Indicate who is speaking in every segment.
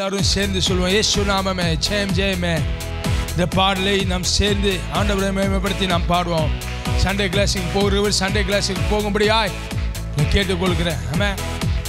Speaker 1: எல்லாரும் சேர்ந்து சொல்லுவோம் இயேசு நாமமே ஜெயம் ஜெயமே இந்த பாடலை நாம் சேர்ந்து ஆண்டவரை மேம்படுத்தி நாம் பாடுவோம் சண்டே கிளாஸுக்கு போகிறவர் சண்டே கிளாஸுக்கு போகும்படியாய் நான் கேட்டுக்கொள்கிறேன் ஆமாம்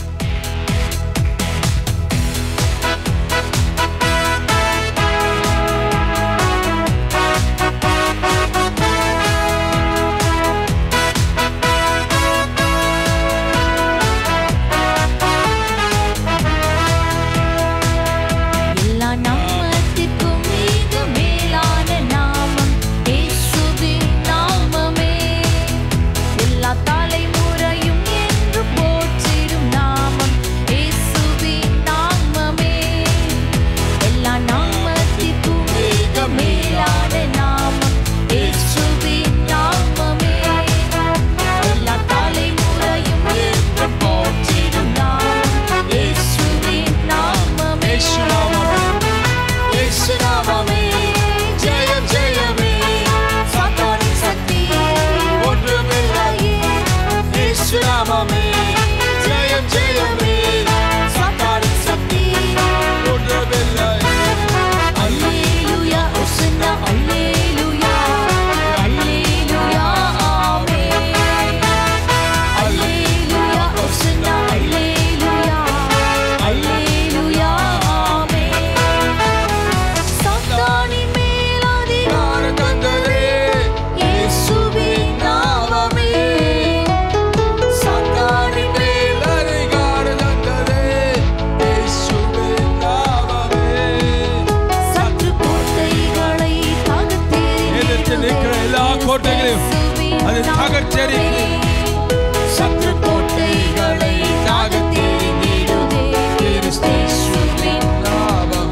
Speaker 2: எல்லா நாமத்திற்கும் மிக மேலான நாமம் இயேசுவின் நாமமே எல்லா தலைமுறையும் என்று போற்றிடும் நாமம் இயேசுவின் நாமமே எல்லா நாமத்திற்கும் மிக மேலான நாமம் இயேசுவின் நாமமே எல்லா தலைமுறையும் என்று போற்றிடும் நாமம் இயேசுவின் நாமமே
Speaker 1: இயேசு நாமமே
Speaker 2: இயேசு நாமமே ஜெயம் ஜெயமே சாத்தானின் சக்தி ஒன்றுமில்லையே இயேசு நாமமே ஜெயம் ஜெயமே சாத்தானின் சக்தி
Speaker 1: ஒன்றுமில்லை
Speaker 2: அல்லேலூயா ஒசன்னா அல்லேலூயா அல்லேலூயா ஆமென் அல்லேலூயா ஒசன்னா அல்லேலூயா அல்லேலூயா ஆமென் சாத்தானின் மேல் அதிகாரம் தந்ததே இயேசுவின் நாமமே சாத்தானின் மேல்
Speaker 1: அதிகாரம் தந்ததே இயேசுவின் நாமமே
Speaker 2: சற்று கோட்டைகளை
Speaker 1: எதிர்த்து நிற்கிற எல்லா கோட்டைகளையும் அது தகர்த்தெறிந்து
Speaker 2: சற்று கோட்டைகளை தாகத்தெறிந்திடுதே கிறிஸ்தேசுவின்
Speaker 1: நாமம்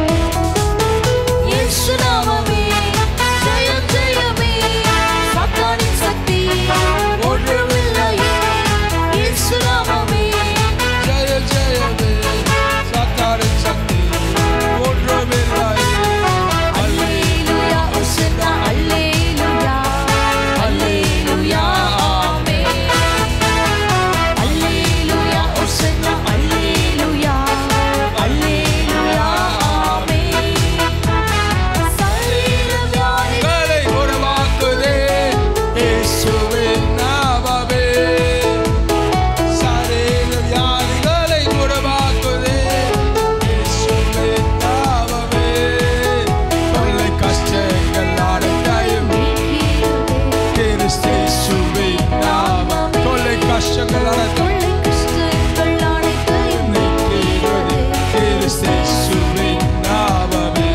Speaker 2: இயேசு நாமமே ஜெயம் ஜெயமே சாத்தானின் சக்தி ஒன்றுமில்லையே இயேசு நாமமே
Speaker 1: ஜெய ஜெயமே சாத்தாரின் சக்தி ஒன்றுமில்லை
Speaker 2: அல்லேலூயா ஒசன்னா அல்லேலூயா அல்லேலூயா ஆமென் அல்லேலூயா ஒசன்னா அல்லேலூயா அல்லேலூயா ஆமென் சரீர வியாதி
Speaker 1: களை குணமாக்குதே இயேசுவின் நாமமே சரீர வியாதிகளை குணமாக்குதே இயேசுவின் நாமமே தொல்லை கஷ்டங்கள் அனைத்தையும் கிறிஸ்தேசுவின் நாமம் தொல்லை கஷ்டங்கள் அனைத்தையும்
Speaker 2: கொள்ளை கஷ்டங்கள் அனைத்தையும்
Speaker 1: நீக்கிடுவது கிறிஸ்தேசுவின் நாமமே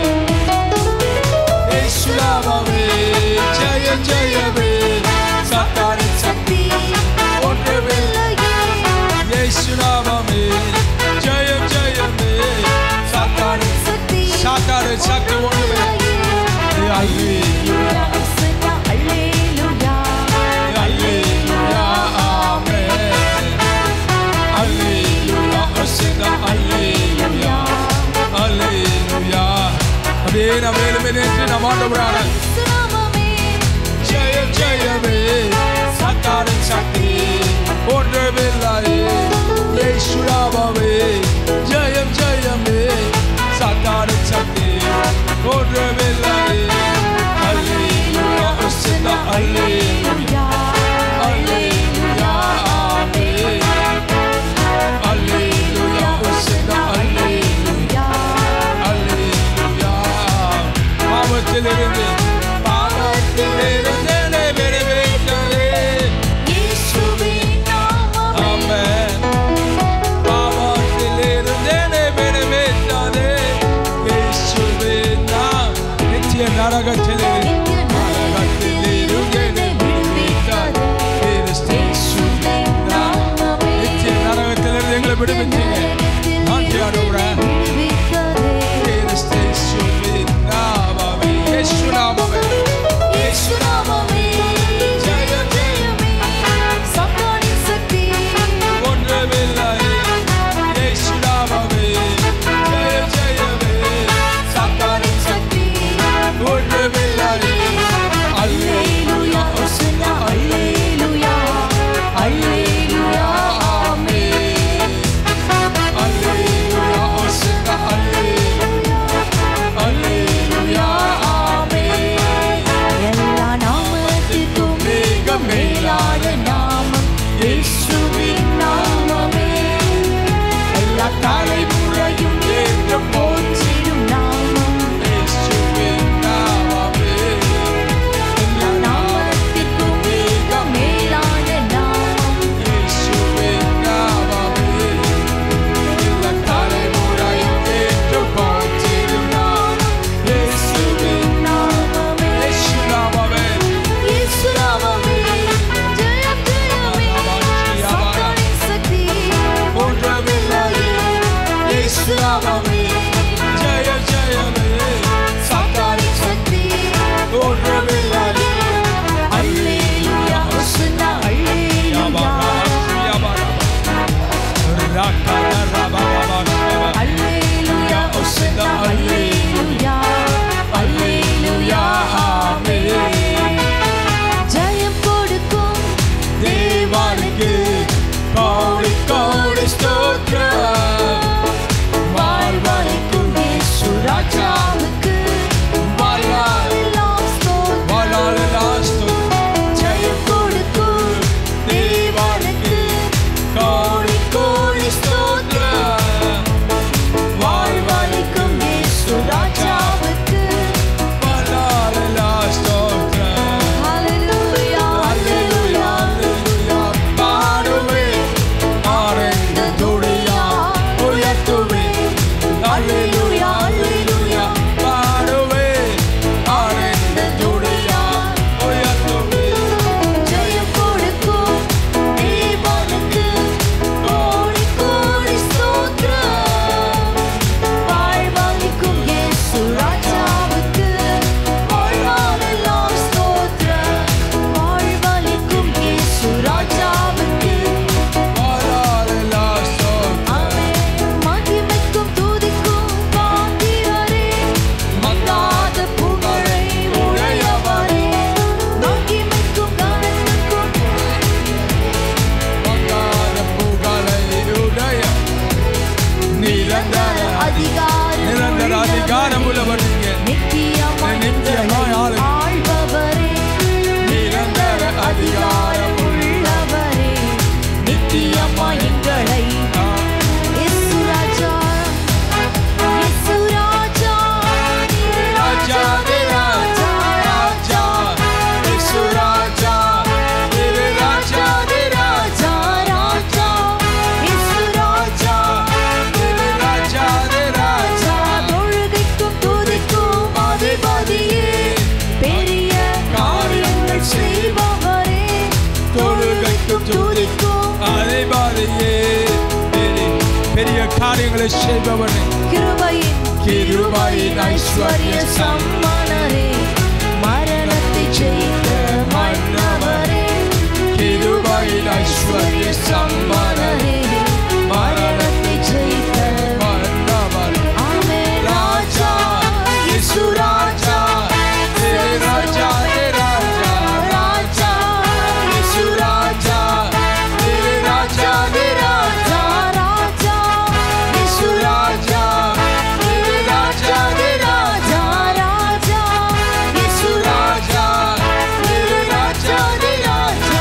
Speaker 1: இயேசு நாமமே ஜெய ஜெயமே சாத்தானின் சக்தி ஒன்றுமில்லை இயேசு நாமமே ஜெயம் ஜெயமே சாத்தானின்
Speaker 2: சக்தி
Speaker 1: சாத்தானின் சக்தி ஒன்றுமில்லை அல்லேலூயா
Speaker 2: அல்லேலூயா
Speaker 1: அல்லேலூயா ஆமென் அல்லேலூயா ஒசேனா அல்லேலூயா அல்லேலூயா அப்படியே நாம் மேலும் நின்று நாம் ஆண்டவரான
Speaker 2: நாமமே
Speaker 1: ஜெயம் ஜெயமே சாத்தானின் சக்தி ஒன்றுமில்லை இயேசு நாமமே ஜெயம் ஜெயமே சாத்தானின் சக்தி ஒன்றுமில்லை அல்லேலூயா ஒசேனா அல்லேலூயா அல்லேலூயா ஆமென் அல்லேலூயா ஒசேனா அல்லேலூயா அல்லேலூயா பாவத்திலிருந்து பாவத்திலிருந்து என்னை விடுவித்ததே.
Speaker 2: இயேசுவின் நாமமே
Speaker 1: ஆமென். பாவத்திலிருந்து என்னை விடுவித்ததே. இயேசுவின் நாம் நித்திய நரகத்திலிருந்து
Speaker 2: நித்திய
Speaker 1: நரகத்திலிருந்து என்னை விடுவித்ததே. கிறிஸ்தேசுவின் நாம் நித்திய நரகத்திலிருந்து எங்களை விடுவித்தீங்க நன்றி ஆண்டவரே. கிறிஸ்தேசுவின் நாமமே. இயேசு நாமமே.
Speaker 2: இயேசு நாமமே ஜெய ஜெயமே சாத்தானின் சக்தி
Speaker 1: ஒன்றுமில்லை. இயேசு நாமமே. ஜெய ஜெயமே. சாத்தானின்
Speaker 2: சக்தி
Speaker 1: ஒன்றுமில்லை. காரியங்களை செய்பவனே
Speaker 2: கிருபையின்
Speaker 1: கிருபையின் ஐஸ்வர்ய
Speaker 2: சம்மனரே மரணத்தை ஜெயித்த மன்னவரே
Speaker 1: கிருபையின் ஐஸ்வர்ய சம்பரனே
Speaker 2: மரணத்தை ஜெயித்த
Speaker 1: மன்னவனே
Speaker 2: ஆமே ராஜா இயேசு ராஜா
Speaker 1: तेरे राजा तेरे राजा
Speaker 2: ராஜா
Speaker 1: यीशु राजा तेरे राजा तेरे राजा
Speaker 2: ராஜா
Speaker 1: यीशु राजा तेरे राजा तेरे राजा
Speaker 2: ராஜா இயேசு
Speaker 1: राजा तेरे राजा तेरे राजा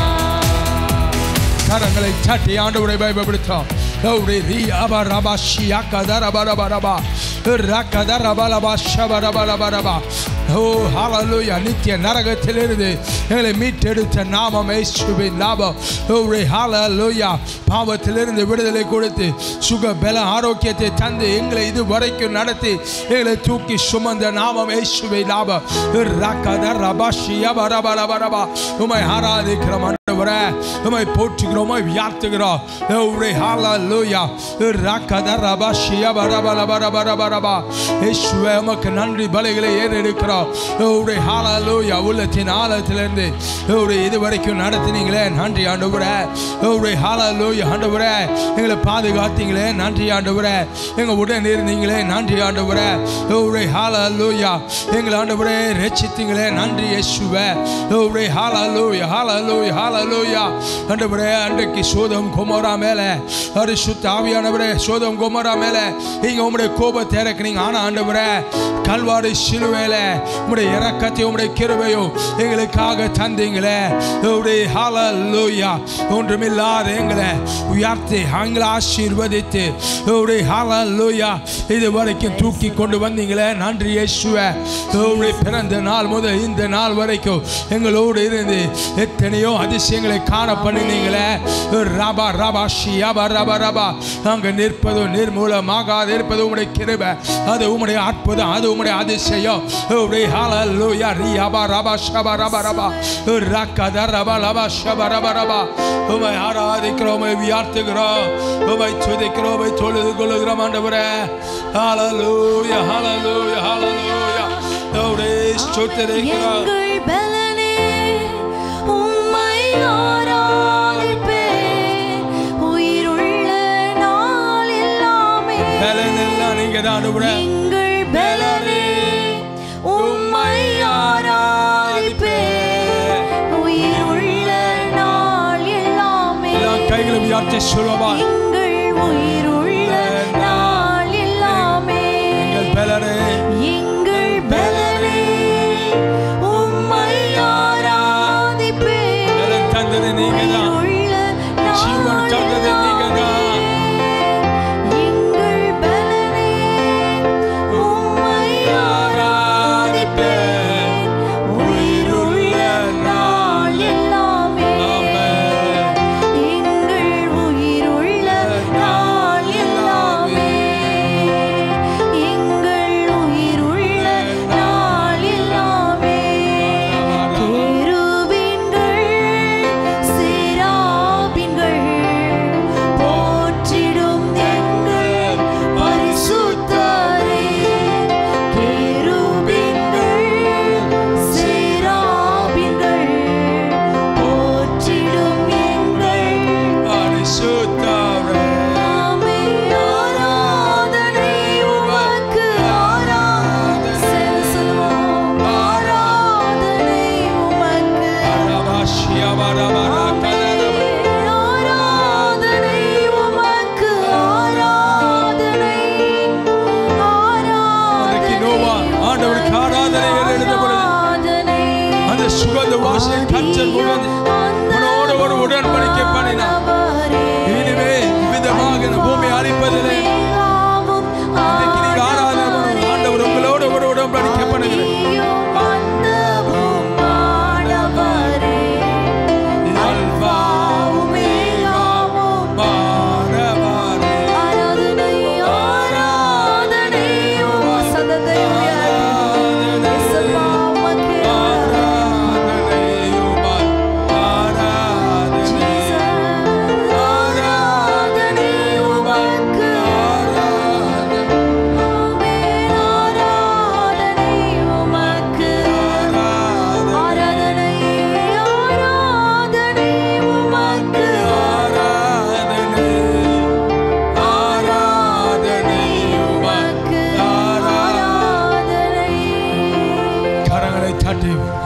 Speaker 1: கரங்களை தட்டி ஆண்டவரை பயப்படுத்தோம் கௌரி ரி அப ரபா ஷியா கத ரப ரப ரபா ரகத ரப ரபா ஷப ரப ரப ரபா ஓ ஹalleluya நித்திய நரகத்திலிருந்து எங்களை மீட்டெடுத்த நாமம் இயேசுவின் நாமம் ஓரே ஹalleluya பாவத்திலிருந்து விடுதலை கொடுத்து சுக பல ஆரோக்கியத்தை தந்து எங்களை இது வரைக்கும் நடத்தி எங்களை தூக்கி சுமந்த நாமம் இயேசுவின் நாமம் ரகத ரபா ஷியா ரப ரப ரபா உமை ஆராதிக்கிறோம் ஆண்டவரே உமை போற்றுகிறோம் உமை வியார்த்துகிறோம் ஓரே ஹalleluya ரகத ரபா ஷியா ரப ரப ரப ரப ரபா இயேசுவே உமக்கு நன்றி பலிகளை ஏறெடுக்கிறோம் ஓரே ஹalleluya உள்ளத்தின் ஆழத்திலிருந்து ஓரே இது வரைக்கும் நடத்தினீங்களே நன்றி ஆண்டவரே ஓரே ஹalleluya ஆண்டவரே எங்களை பாதுகாத்தீங்களே நன்றி ஆண்டவரே எங்க உடன் இருந்தீங்களே நன்றி ஆண்டவரே ஓரே ஹalleluya எங்களை ஆண்டவரே ரட்சித்தீங்களே நன்றி இயேசுவே ஓரே ஹalleluya ஹalleluya ஹalleluya ஆண்டவரே அன்றைக்கு சோதம் குமாரா மேலே பரிசுத்த ஆவியானவரே சோதம் குமாரா மேலே நீங்க உங்களுடைய கோபத்தை இறக்குனீங்க ஆனா ஆண்டவரே கல்வாரி சிலுவையில உங்களுடைய இறக்கத்தை உங்களுடைய கிருபையும் எங்களுக்காக தந்தீங்களே உங்களுடைய ஹalleluya ஒன்றுமில்லாத எங்களை உயர்த்தி எங்களை ஆசீர்வதித்து உங்களுடைய ஹalleluya இது வரைக்கும் தூக்கி கொண்டு வந்தீங்களே நன்றி இயேசுவே உங்களுடைய பிறந்த நாள் முதல் இந்த நாள் வரைக்கும் எங்களோடு இருந்து எத்தனையோ அதிசயங்களை காண பண்ணினீங்களே ரபா ரபா ஷியாபா ரபா ரபா அங்க நிற்பதும் நிர்மூலமாகாது இருப்பது உங்களுடைய கிருபை அது உங்களுடைய அற்புதம் அது உங்களுடைய அதிசயம் உங்களுடைய ஹalleluya ரியாபா ரபா ஷபா ரபா ரபா ரக்கத ரபா லபா ஷபா ரபா ரபா உமை ஆராதிக்கிறோம் உமை வியார்த்துகிறோம் உமை துதிக்கிறோம் உமை தொழுது கொள்ளுகிறோம் ஆண்டவரே ஹalleluya ஹalleluya ஹalleluya உடைய ஸ்தோத்திரிக்கிறோம்
Speaker 2: எங்கள் பலனே உம்மை ஆராதிப்பேன் உயிருள்ள நாள் எல்லாமே
Speaker 1: பலன் எல்லாம் நீங்க தான் ஆண்டவரே
Speaker 2: எங்கள் பலனே உம்மை ஆராதிப்பேன் உயிருள்ள நாள் எல்லாமே
Speaker 1: எல்லாம் கைகளை உயர்த்தி சொல்லுவா
Speaker 2: எங்கள் உயிருள்ள நாள் எல்லாமே
Speaker 1: எங்கள் பலனே
Speaker 2: எங்கள் பலனே உம்மை ஆராதிப்பேன்
Speaker 1: பலன் தந்தது நீங்க தான்
Speaker 2: உயிருள்ள
Speaker 1: ஜீவன் தந்தது நீங்க தான்
Speaker 2: எங்கள் பலனே உம்மை ஆராதிப்பேன் உயிருள்ள நாள் எல்லாமே
Speaker 1: ஆமென்.
Speaker 2: எங்கள் உயிருள்ள நாள் எல்லாமே எங்கள் உயிருள்ள நாள் எல்லாமே கேருபீன்கள் சேராபீன்கள் போற்றிடும் எங்கள் பரிசுத்தரே கேருபீன்கள் சேராபீன்கள் போற்றிடும் எங்கள்
Speaker 1: பரிசுத்தரே.
Speaker 2: ஆமே ஆராதனை உமக்கு ஆராதனை செலுத்துவோம் ஆராதனை உமக்கு
Speaker 1: அரபாஷியா வரவரா கதரபா.
Speaker 2: ஆராதனை உமக்கு ஆராதனை
Speaker 1: அன்றைக்கு நோவா ஆண்டவருக்கு ஆராதனை எழுந்த பொழுது
Speaker 2: ஆராதனை
Speaker 1: அந்த சுகந்த வாசனை கச்சல் முகந்து உன்னோடு ஒரு உடன்படிக்கை பண்ணினான் இனிமே விதமாக இந்த பூமி அழிப்பதில்லை இன்றைக்கு நீங்க ஆராதனை பண்ணணும் ஆண்டவர் உங்களோடு ஒரு உடன்படிக்கை பண்ணுகிறேன் அல்பா ஒமேகா மாறவாரே ஆராதனை உமால் ஆராதனை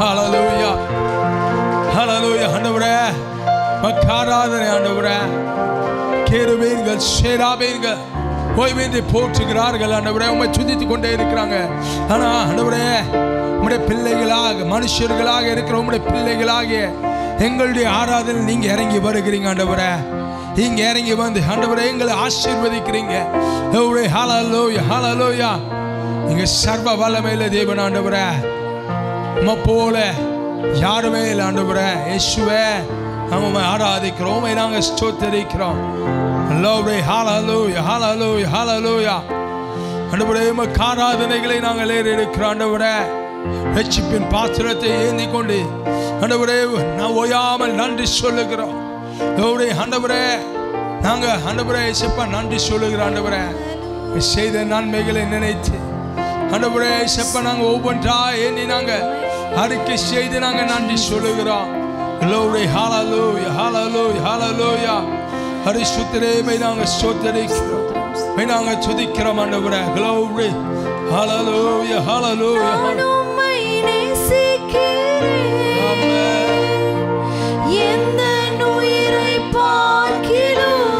Speaker 1: ஹalleluya ஹalleluya ஆண்டவரே மக்காராதனை ஆண்டவரே கேருபீன்கள் சேராபீன்கள் ஓய்வின்றி போற்றுகிறார்கள் ஆண்டவரே உண்மை துதித்துக் கொண்டே இருக்கிறாங்க ஆனா ஆண்டவரே உம்முடைய பிள்ளைகளாக மனுஷர்களாக இருக்கிற உம்முடைய பிள்ளைகளாகிய எங்களுடைய ஆராதனை நீங்க இறங்கி வருகிறீங்க ஆண்டவரே இங்க இறங்கி வந்து ஆண்டவரே எங்களை ஆசீர்வதிக்கிறீங்க ஹalleluya ஹalleluya நீங்க சர்வ வல்லமையில தேவன் ஆண்டவரே உம்மை போல யாருமே இல்லை ஆண்டவரே இயேசுவே நாங்கள் உம்மை ஆராதிக்கிறோம் உம்மை நாங்கள் ஸ்தோத்தரிக்கிறோம் Glory, hallelujah, hallelujah, hallelujah. ஆண்டவரே உமக்கு ஆராதனைகளை நாங்கள் ஏறெடுக்கிறோம் ஆண்டவரே ரட்சிப்பின் பாத்திரத்தை ஏந்தி கொண்டு ஆண்டவரே நான் ஓயாமல் நன்றி சொல்லுகிறோம் கௌரி ஆண்டவரே நாங்க ஆண்டவரே இசப்பா நன்றி சொல்லுகிறோம் ஆண்டவரே செய்த நன்மைகளை நினைத்து ஆண்டவரே இசப்பா நாங்க ஒவ்வொன்றா ஏந்தி நாங்க அறிக்கை செய்து நாங்க நன்றி சொல்லுகிறோம் Glory, hallelujah, hallelujah, hallelujah. ஹரிசுத்தரே மை நாங்க ஸ்தோத்தரிக்கிறோம் மை நாங்க துதிக்கிறோம் ஆண்டவரே Glory, hallelujah, hallelujah.
Speaker 2: நான் உம்மை நேசிக்கிறேன்
Speaker 1: Amen.
Speaker 2: எந்த உயிரை பார்க்கிலும்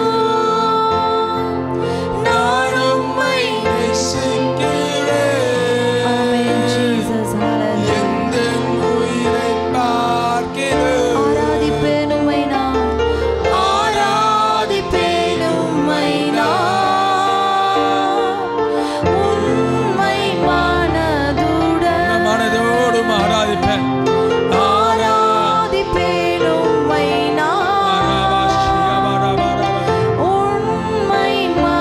Speaker 2: நான் உம்மை Amen, Jesus, hallelujah.
Speaker 1: எந்த உயிரை பார்க்கிறோம்
Speaker 2: ஆராதிப்பேன் உம்மை நான் ஆராதிப்பேன் உம்மை நான் உண்மை மனதுடன்
Speaker 1: மனதோடு ஆராதிப்பேன்
Speaker 2: ஆராதிப்பேன் உம்மை நான் உண்மை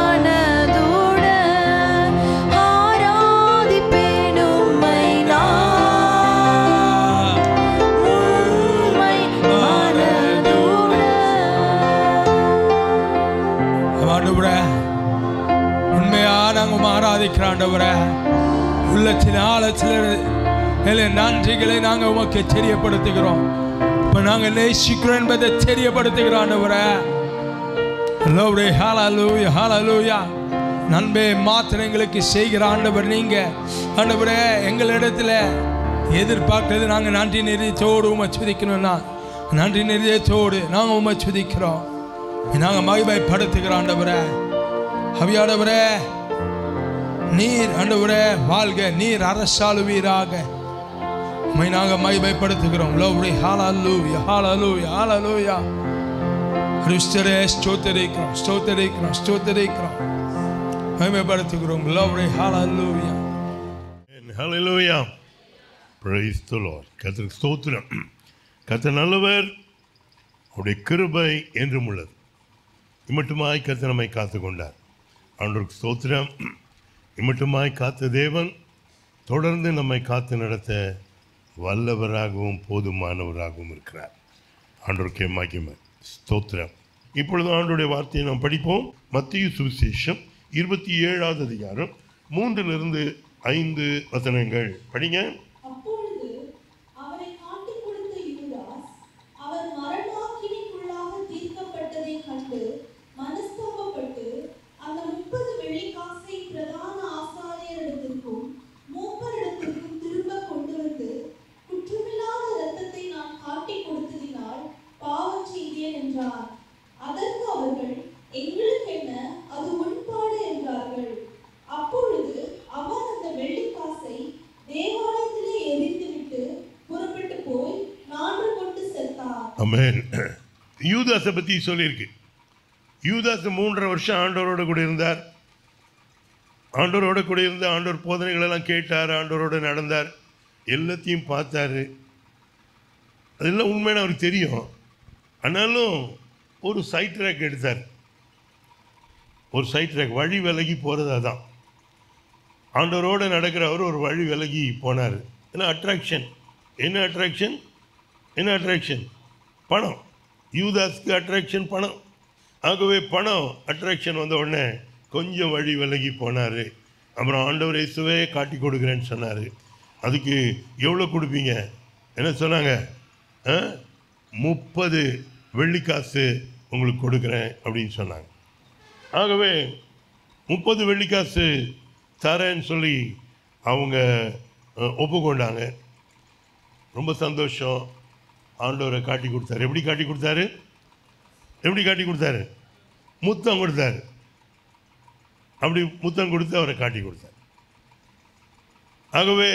Speaker 2: மனதுடன் ஆராதிப்பேன் உம்மை நான் உண்மை மனதுடன்
Speaker 1: ஆண்டவரே உண்மையா நாங்க உம்மை ஆராதிக்கிறோம் ஆண்டவரே உள்ளத்தின் ஆழத்தில் இல்லை நன்றிகளை நாங்க உமக்கு தெரியப்படுத்துகிறோம் இப்ப நாங்க நேசிக்கிறோம் என்பதை தெரியப்படுத்துகிறோம் ஆண்டவரே Glory, hallelujah, hallelujah. நன்மை மாத்திரம் எங்களுக்கு செய்கிற ஆண்டவர் நீங்க ஆண்டவரே எங்களிடத்துல எதிர்பார்க்கிறது நாங்க நன்றி நிதியத்தோடு உமை சுதிக்கணும்னா நன்றி நிதியத்தோடு நாங்க உமை சுதிக்கிறோம் நாங்க மகிமைப்படுத்துகிறோம் ஆண்டவரே அவியாடவரே நீர் ஆண்டவரே வாழ்க நீர் அரசாளுவீராக உம்மை நாங்க மகிமைப்படுத்துகிறோம் லோவ்ரி ஹalleluya hallelujah hallelujah கிறிஸ்தரே ஸ்தோத்தரிக்கிறோம் ஸ்தோத்தரிக்கிறோம் ஸ்தோத்தரிக்கிறோம் மகிமைப்படுத்துகிறோம் லோவ்ரி ஹalleluya
Speaker 3: And hallelujah. Praise the Lord. கர்த்தருக்கு ஸ்தோத்திரம் கர்த்தர் நல்லவர் அவருடைய கிருபை என்றும் உள்ளது இம்மட்டுமாய் கர்த்தர் நம்மை காத்து கொண்டார் ஆண்டவருக்கு ஸ்தோத்திரம் இம்மட்டுமாய் காத்த தேவன் தொடர்ந்து நம்மை காத்து நடத்த வல்லவராகவும் போதுமானவராகவும் இருக்கிறார் ஆண்டவருக்கே மகிமை ஸ்தோத்திரம் இப்பொழுது ஆண்டுடைய வார்த்தையை நாம் படிப்போம் மத்திய சுவிசேஷம் இருபத்தி ஏழாவது அதிகாரம் மூன்றிலிருந்து ஐந்து வசனங்கள் படிங்க
Speaker 4: அப்பொழுது அவரை காட்டிக் கொடுத்த யூதாஸ் அவர் மரணாக்கினிக்குள்ளாக தீர்க்கப்பட்டதைக் கண்டு மனஸ்தாபப்பட்டு அந்த முப்பது வெள்ளிக்காசை பிரதான ஆசாரியரிடத்திற்கும் மூப்பரிடத்திற்கும் திரும்ப கொண்டு வந்து குற்றமில்லாத இரத்தத்தை நான் காட்டிக் கொடுத்ததினால் பாவம் செய்தேன் என்றார் அதற்கு அவர்கள் எங்களுக்கு என்ன அது உண்பாடு என்றார்கள் அப்பொழுது அவர் அந்த வெள்ளிக்காசை தேவாலயத்திலே எரிந்துவிட்டு புறப்பட்டு போய் நான்று கொண்டு செத்தார்
Speaker 3: அமேன் யூதாஸை பற்றி சொல்லியிருக்கு யூதாஸ் மூன்றரை வருஷம் ஆண்டவரோட கூட இருந்தார் ஆண்டவரோட கூட இருந்து ஆண்டவர் போதனைகள் எல்லாம் கேட்டார் ஆண்டவரோட நடந்தார் எல்லாத்தையும் பார்த்தாரு அதெல்லாம் உண்மையான அவருக்கு தெரியும் ஆனாலும் ஒரு சைட் ட்ராக் எடுத்தார் ஒரு சைட் ட்ராக் வழி விலகி போகிறது அதான் ஆண்டவரோட நடக்கிறவர் ஒரு வழி விலகி போனார் ஏன்னா அட்ராக்ஷன் என்ன அட்ராக்ஷன் என்ன அட்ராக்ஷன் பணம் யூதாஸ்க்கு அட்ராக்ஷன் பணம் ஆகவே பணம் அட்ராக்ஷன் வந்த உடனே கொஞ்சம் வழி விலகி போனார் அப்புறம் ஆண்டவர் இயேசுவே காட்டி கொடுக்குறேன்னு சொன்னார் அதுக்கு எவ்வளோ கொடுப்பீங்க என்ன சொன்னாங்க ஆ? முப்பது வெள்ளிக்காசு உங்களுக்கு கொடுக்குறேன் அப்படின்னு சொன்னாங்க ஆகவே முப்பது வெள்ளிக்காசு தரேன்னு சொல்லி அவங்க அஹ், ஒப்புக்கொண்டாங்க ரொம்ப சந்தோஷம் ஆண்டவரை காட்டி கொடுத்தாரு எப்படி காட்டி கொடுத்தாரு எப்படி காட்டி கொடுத்தாரு முத்தம் கொடுத்தாரு அப்படி முத்தம் கொடுத்து அவரை காட்டி கொடுத்தார் ஆகவே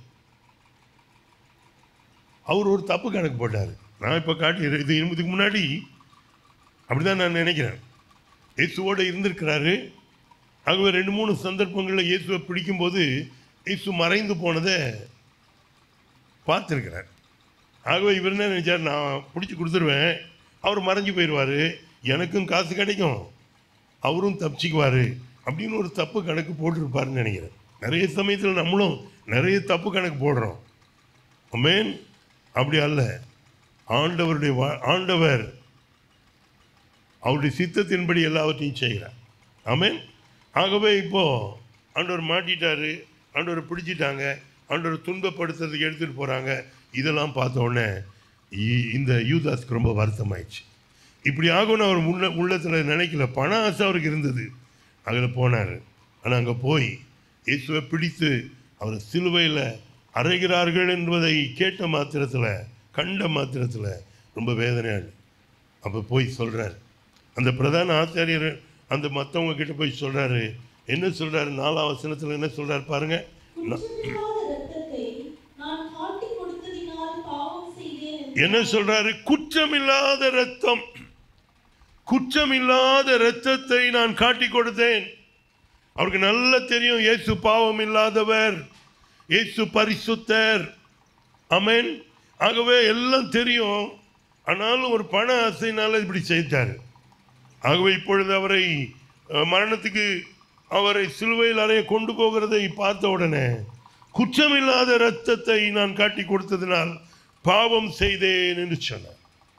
Speaker 3: அவர் ஒரு தப்பு கணக்கு போட்டார் நான் இப்போ காட்டி இது இதுக்கு முன்னாடி அப்படிதான் நான் நினைக்கிறேன் இயேசுவோட இருந்திருக்கிறாரு ஆகவே ரெண்டு மூணு சந்தர்ப்பங்களில் இயேசுவை பிடிக்கும்போது இயேசு மறைந்து போனதை பார்த்துருக்கிறார் ஆகவே இவர் என்ன நினைச்சார் நான் பிடிச்சி கொடுத்துருவேன் அவர் மறைஞ்சு போயிடுவார் எனக்கும் காசு கிடைக்கும் அவரும் தப்பிச்சுக்குவார் அப்படின்னு ஒரு தப்பு கணக்கு போட்டிருப்பாருன்னு நினைக்கிறேன் நிறைய சமயத்தில் நம்மளும் நிறைய தப்பு கணக்கு போடுறோம் அமேன் அப்படி அல்ல ஆண்டவருடைய வா- ஆண்டவர் அவருடைய சித்தத்தின்படி எல்லாவற்றையும் செய்கிறார் ஆமென் ஆகவே இப்போ ஆண்டவர் மாட்டிட்டாரு ஆண்டவரை பிடிச்சிட்டாங்க ஆண்டவர் துன்பப்படுத்துறதுக்கு எடுத்துகிட்டு போகிறாங்க இதெல்லாம் பார்த்த உடனே இ- இந்த யூதாஸ்க்கு ரொம்ப வருத்தமாயிடுச்சு இப்படி ஆகும்னு அவர் உள்ள உள்ளத்தில் நினைக்கல பண ஆசை அவருக்கு இருந்தது அதில் போனார் ஆனால் அங்கே போய் இயேசுவை பிடித்து அவர் சிலுவையில் அறைகிறார்கள் என்பதை கேட்ட மாத்திரத்தில் கண்ட மாத்திரத்தில் ரொம்ப வேதனையாக அப்போ போய் சொல்கிறார் அந்த பிரதான ஆச்சாரியர் அந்த மற்றவங்க கிட்ட போய் சொல்கிறாரு என்ன சொல்கிறாரு நாலாம் வசனத்தில் என்ன சொல்கிறார் பாருங்க நா-
Speaker 4: குற்றமில்லாத இரத்தத்தை நான் காட்டிக் கொடுத்ததினால் பாவம் செய்தேன் என்று
Speaker 3: என்ன சொல்றாரு குற்றமில்லாத ரத்தம் குற்றமில்லாத இரத்தத்தை நான் காட்டி கொடுத்தேன் அவருக்கு நல்லா தெரியும் இயேசு பாவம் இல்லாதவர் இயேசு பரிசுத்தர் அமேன் ஆகவே எல்லாம் தெரியும் ஆனாலும் ஒரு பண ஆசையினால இப்படி செய்தார் ஆகவே இப்பொழுது அவரை அஹ், மரணத்துக்கு அவரை சிலுவையில் அறைய கொண்டு போகிறதை பார்த்த உடனே குற்றமில்லாத இரத்தத்தை நான் காட்டி கொடுத்ததினால் பாவம் செய்தேன் என்று சொன்னார்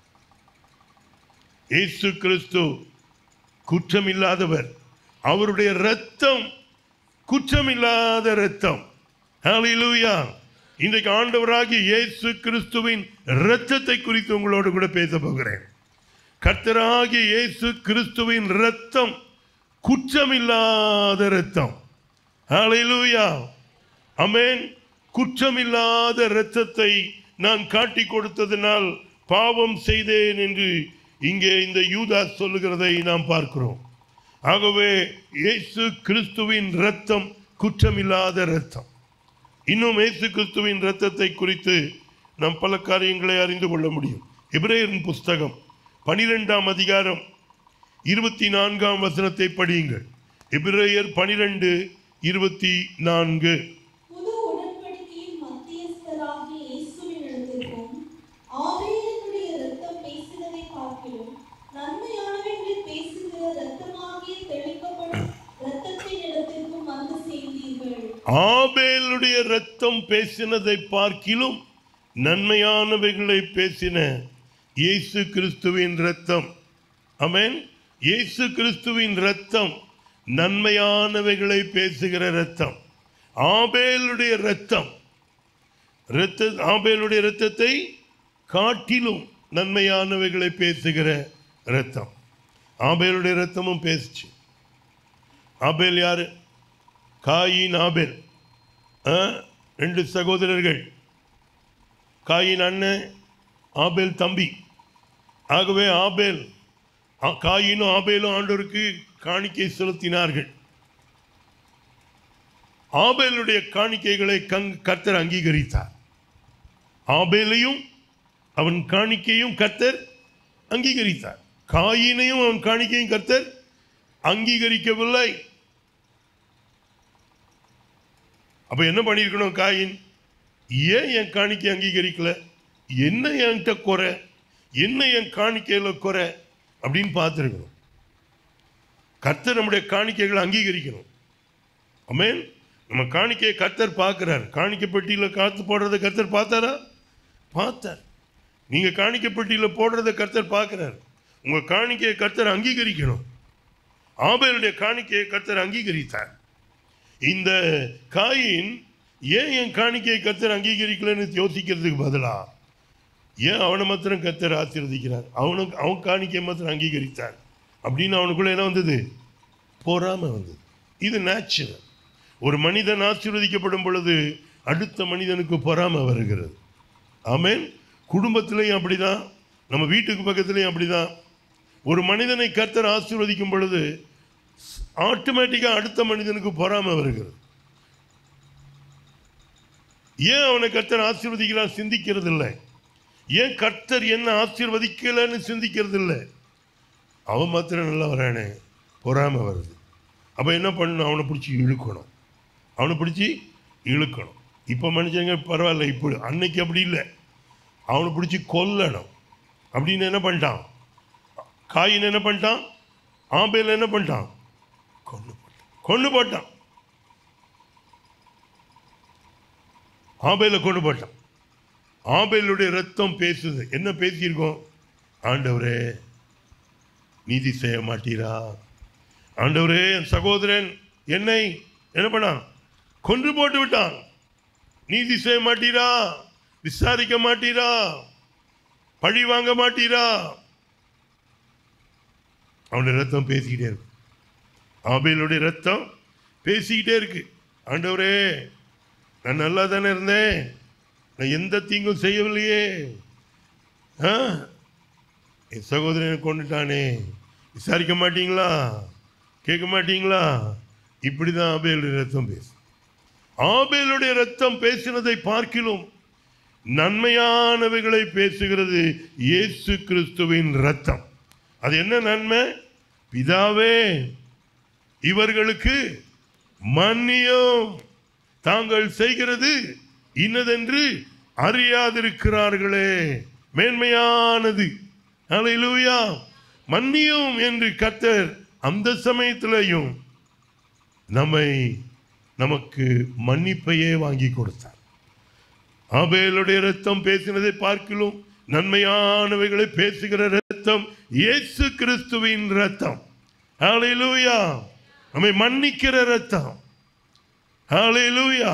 Speaker 3: இயேசு கிறிஸ்து குற்றமில்லாதவர் அவருடைய இரத்தம் குற்றமில்லாத இரத்தம் ஹalleluya இன்றைக்கு ஆண்டவராகிய இயேசு கிறிஸ்துவின் இரத்தத்தை குறித்து உங்களோடு கூட பேச போகிறேன் கர்த்தராகிய இயேசு கிறிஸ்துவின் இரத்தம் குற்றமில்லாத இரத்தம் ஹalleluya அமேன் குற்றமில்லாத இரத்தத்தை நான் காட்டி கொடுத்ததினால் பாவம் செய்தேன் என்று இங்கே இந்த யூதாஸ் சொல்லுகிறதை நாம் பார்க்கிறோம் ஆகவே இயேசு கிறிஸ்துவின் இரத்தம் குற்றமில்லாத இரத்தம் இன்னும் இயேசு கிறிஸ்துவின் இரத்தத்தை குறித்து நாம் பல காரியங்களை அறிந்து கொள்ள முடியும் எபிரேயரின் புஸ்தகம் பனிரெண்டாம் அதிகாரம் இருபத்தி நான்காம் வசனத்தை படியுங்கள் எபிரேயர் பனிரெண்டு இருபத்தி நான்கு
Speaker 4: புது உடன்படிக்கையின் மத்தியஸ்தராகிய இயேசுவினிடத்திற்கும் ஆபேலினுடைய இரத்தம் பேசினதை பார்க்கிலும் நன்மையானவைகளை பேசுகிற இரத்தமாகிய தெளிக்கப்படும் இரத்தத்தின் இடத்திற்கும் வந்து சேர்ந்தீர்கள்
Speaker 3: ஆபேலுடைய இரத்தம் பேசினதை பார்க்கிலும் நன்மையானவைகளை பேசின இயேசு கிறிஸ்துவின் இரத்தம் அமேன் இயேசு கிறிஸ்துவின் இரத்தம் நன்மையானவைகளை பேசுகிற இரத்தம் ஆபேலுடைய இரத்தம் இரத்த ஆபேலுடைய இரத்தத்தை காட்டிலும் நன்மையானவைகளை பேசுகிற இரத்தம் ஆபேலுடைய இரத்தமும் பேசுச்சு ஆபேல் யாரு காயின் ஆபேல் ஆ? ரெண்டு சகோதரர்கள் காயின் அண்ணன் ஆபேல் தம்பி ஆகவே ஆபேல் ஆ- காயினும் ஆபேலும் ஆண்டவருக்கு காணிக்கை செலுத்தினார்கள் ஆபேலுடைய காணிக்கைகளை கங் கர்த்தர் அங்கீகரித்தார் ஆபேலையும் அவன் காணிக்கையும் கர்த்தர் அங்கீகரித்தார் காயினையும் அவன் காணிக்கையும் கர்த்தர் அங்கீகரிக்கவில்லை அப்ப என்ன பண்ணியிருக்கணும் காயின் ஏன் என் காணிக்கை அங்கீகரிக்கல என்ன என்கிட்ட குறை என்ன என் காணிக்கையில குறை அப்படின்னு பார்த்துருக்கணும் கர்த்தர் நம்முடைய காணிக்கைகளை அங்கீகரிக்கணும் அமேன் நம்ம காணிக்கையை கர்த்தர் பார்க்குறார் காணிக்கை பெட்டியில் காத்து போடுறத கர்த்தர் பார்த்தாரா பார்த்தார் நீங்கள் காணிக்கை பெட்டியில் போடுறத கர்த்தர் பார்க்குறார் உங்கள் காணிக்கையை கர்த்தர் அங்கீகரிக்கணும் ஆபேலுடைய காணிக்கையை கர்த்தர் அங்கீகரித்தார் இந்த காயின் ஏன் என் காணிக்கையை கர்த்தர் அங்கீகரிக்கலன்னு யோசிக்கிறதுக்கு பதிலா ஏன் அவனை மாத்திரம் கர்த்தர் ஆசீர்வதிக்கிறார் அவனுக்கு அவன் காணிக்கையை மாத்திரம் அங்கீகரித்தார் அப்படின்னு அவனுக்குள்ள என்ன வந்தது பொறாமை வந்தது இது நேச்சுரல் ஒரு மனிதன் ஆசீர்வதிக்கப்படும் பொழுது அடுத்த மனிதனுக்கு பொறாமை வருகிறது ஆமென் குடும்பத்திலையும் அப்படிதான் நம்ம வீட்டுக்கு பக்கத்துலையும் அப்படிதான் ஒரு மனிதனை கர்த்தர் ஆசீர்வதிக்கும் பொழுது ஆட்டோமேட்டிக்காக அடுத்த மனிதனுக்கு பொறாமை வருகிறது ஏன் அவனை கர்த்தர் ஆசீர்வதிக்கிறான் சிந்திக்கிறது இல்லை ஏன் கர்த்தர் என்ன ஆசீர்வதிக்கலைன்னு சிந்திக்கிறது இல்லை அவன் மாத்திரம் நல்லா வரானே பொறாமை வருது அப்போ என்ன பண்ணணும் அவனை பிடிச்சி இழுக்கணும் அவனை பிடிச்சி இழுக்கணும் இப்போ மனுஷங்க பரவாயில்ல இப்போ அன்னைக்கு அப்படி இல்லை அவனை பிடிச்சி கொல்லணும் அப்படின்னு என்ன பண்ணிட்டான் காயின் என்ன பண்ணிட்டான் ஆபேல் என்ன பண்ணிட்டான் கொண்டு போட்டான் கொண்டு போட்டான் ஆபேல கொண்டு போட்டான் ஆபேலுடைய ரத்தம் பேசுது என்ன பேசியிருக்கோம் ஆண்டவரே நீதி செய்ய மாட்டீரா ஆண்டவரே என் சகோதரன் என்னை என்ன பண்ணான் கொன்று போட்டு விட்டான் நீதி செய்ய மாட்டீரா விசாரிக்க மாட்டீரா பழி வாங்க மாட்டீரா அவனுடைய ரத்தம் பேசிக்கிட்டே இருக்கு ஆபேலுடைய ரத்தம் பேசிக்கிட்டே இருக்கு ஆண்டவரே நான் நல்லா தானே இருந்தேன் நான் எந்த தீங்கும் செய்யவில்லையே ஆ என் சகோதரனை கொண்டுட்டானே விசாரிக்க மாட்டீங்களா கேட்க மாட்டீங்களா இப்படி தான் ஆபேலுடைய ரத்தம் பேசு ஆபேலுடைய ரத்தம் பேசினதை பார்க்கிலும் நன்மையானவைகளை பேசுகிறது இயேசு கிறிஸ்துவின் ரத்தம் அது என்ன நன்மை பிதாவே இவர்களுக்கு மன்னியும் தாங்கள் செய்கிறது இன்னதென்று அறியாதிருக்கிறார்களே மேன்மையானது அல்லேலூயா மன்னியும் என்று கத்தர் அந்த சமயத்திலையும் நம்மை நமக்கு மன்னிப்பையே வாங்கி கொடுத்தார் ஆபேலுடைய ரத்தம் பேசினதை பார்க்கிலும் நன்மையானவைகளை பேசுகிற ரத்தம் இயேசு கிறிஸ்துவின் ரத்தம் ஹalleluya நம்மை மன்னிக்கிற ரத்தம் ஹalleluya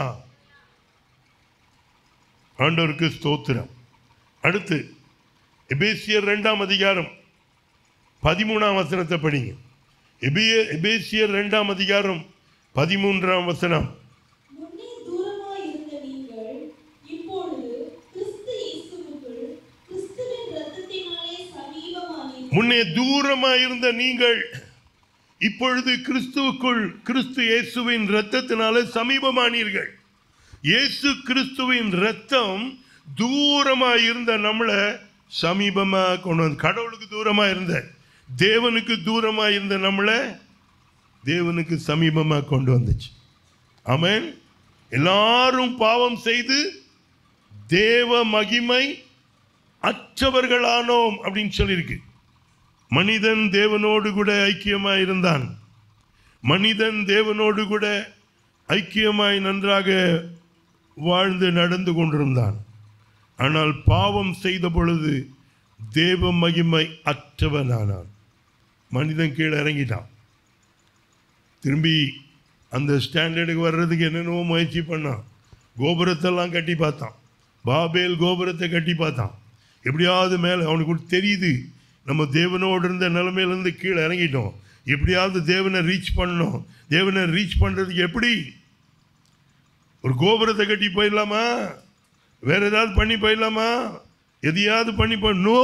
Speaker 3: ஆண்டவருக்கு ஸ்தோத்திரம் அடுத்து எபேசியர் ரெண்டாம் அதிகாரம் பதிமூணாம் வசனத்தை படிங்க எபிய எபேசியர் ரெண்டாம் அதிகாரம் பதிமூன்றாம் வசனம்
Speaker 4: முன்னே தூரமாய் இருந்த நீங்கள் இப்பொழுது கிறிஸ்து இயேசுவுக்குள் கிறிஸ்துவின் இரத்தத்தினாலே சமீபமானீர்கள்
Speaker 3: முன்னே தூரமாயிருந்த நீங்கள் இப்பொழுது கிறிஸ்துவுக்குள் கிறிஸ்து இயேசுவின் இரத்தத்தினால சமீபமானீர்கள் இயேசு கிறிஸ்துவின் இரத்தம் தூரமாயிருந்த நம்மளை சமீபமா கொண்டு வந்து கடவுளுக்கு தூரமா இருந்த தேவனுக்கு தூரமா இருந்த நம்மளை தேவனுக்கு சமீபமா கொண்டு வந்துச்சு ஆமென் எல்லாரும் பாவம் செய்து தேவ மகிமை அற்றவர்களானோம் அப்படின்னு சொல்லியிருக்கு மனிதன் தேவனோடு கூட ஐக்கியமாய் இருந்தான் மனிதன் தேவனோடு கூட ஐக்கியமாய் நன்றாக வாழ்ந்து நடந்து கொண்டிருந்தான் ஆனால் பாவம் செய்த பொழுது தேவ மகிமை அற்றவனானான் மனிதன் கீழே இறங்கிட்டான் திரும்பி அந்த ஸ்டாண்டர்டுக்கு வர்றதுக்கு என்னென்னவோ முயற்சி பண்ணான் கோபுரத்தெல்லாம் கட்டி பார்த்தான் பாபேல் கோபுரத்தை கட்டி பார்த்தான் எப்படியாவது மேலே அவனுக்கு தெரியுது நம்ம தேவனோடு இருந்த நிலைமையிலேருந்து கீழே இறங்கிட்டோம் எப்படியாவது தேவனை ரீச் பண்ணணும் தேவனை ரீச் பண்ணுறதுக்கு எப்படி ஒரு கோபுரத்தை கட்டி போயிடலாமா வேற ஏதாவது பண்ணி போயிடலாமா எதையாவது பண்ணி பண்ணோ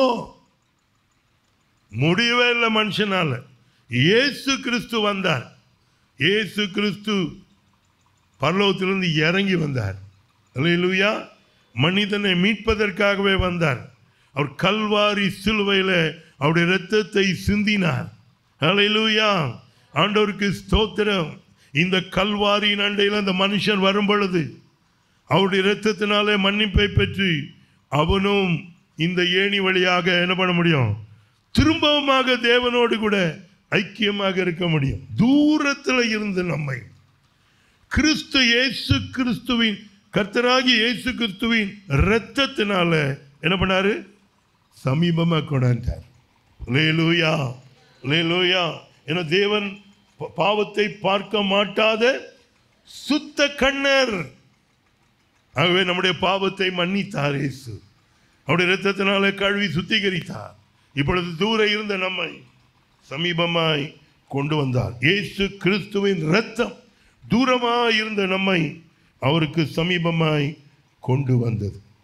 Speaker 3: முடியவே இல்லை மனுஷனால இயேசு கிறிஸ்து வந்தார் இயேசு கிறிஸ்து பரலோகத்திலிருந்து இறங்கி வந்தார் அல்லேலூயா மனிதனை மீட்பதற்காகவே வந்தார் அவர் கல்வாரி சிலுவையில் அவருடைய இரத்தத்தை சிந்தினார் அல்லேலூயா ஆண்டவருக்கு ஸ்தோத்திரம் இந்த கல்வாரியின் அண்டையில் அந்த மனுஷன் வரும் பொழுது அவருடைய இரத்தத்தினாலே மன்னிப்பை பெற்று அவனும் இந்த ஏணி வழியாக என்ன பண்ண முடியும் திரும்பவுமாக தேவனோடு கூட ஐக்கியமாக இருக்க முடியும் தூரத்தில் இருந்து நம்மை கிறிஸ்து இயேசு கிறிஸ்துவின் கர்த்தராகி இயேசு கிறிஸ்துவின் இரத்தத்தினால என்ன பண்ணாரு சமீபமாக கொண்டாண்டார் லேலூயா லேலூயா என தேவன் பா- பாவத்தை பார்க்க மாட்டாத சுத்த கண்ணர் ஆகவே நம்முடைய பாவத்தை மன்னித்தார் இயேசு அவருடைய இரத்தத்தினால கழுவி சுத்திகரித்தார் இப்பொழுது தூர இருந்த நம்மை சமீபமாய் கொண்டு வந்தார் இயேசு கிறிஸ்துவின் இரத்தம் தூரமாய் இருந்த நம்மை அவருக்கு சமீபமாய் கொண்டு வந்தது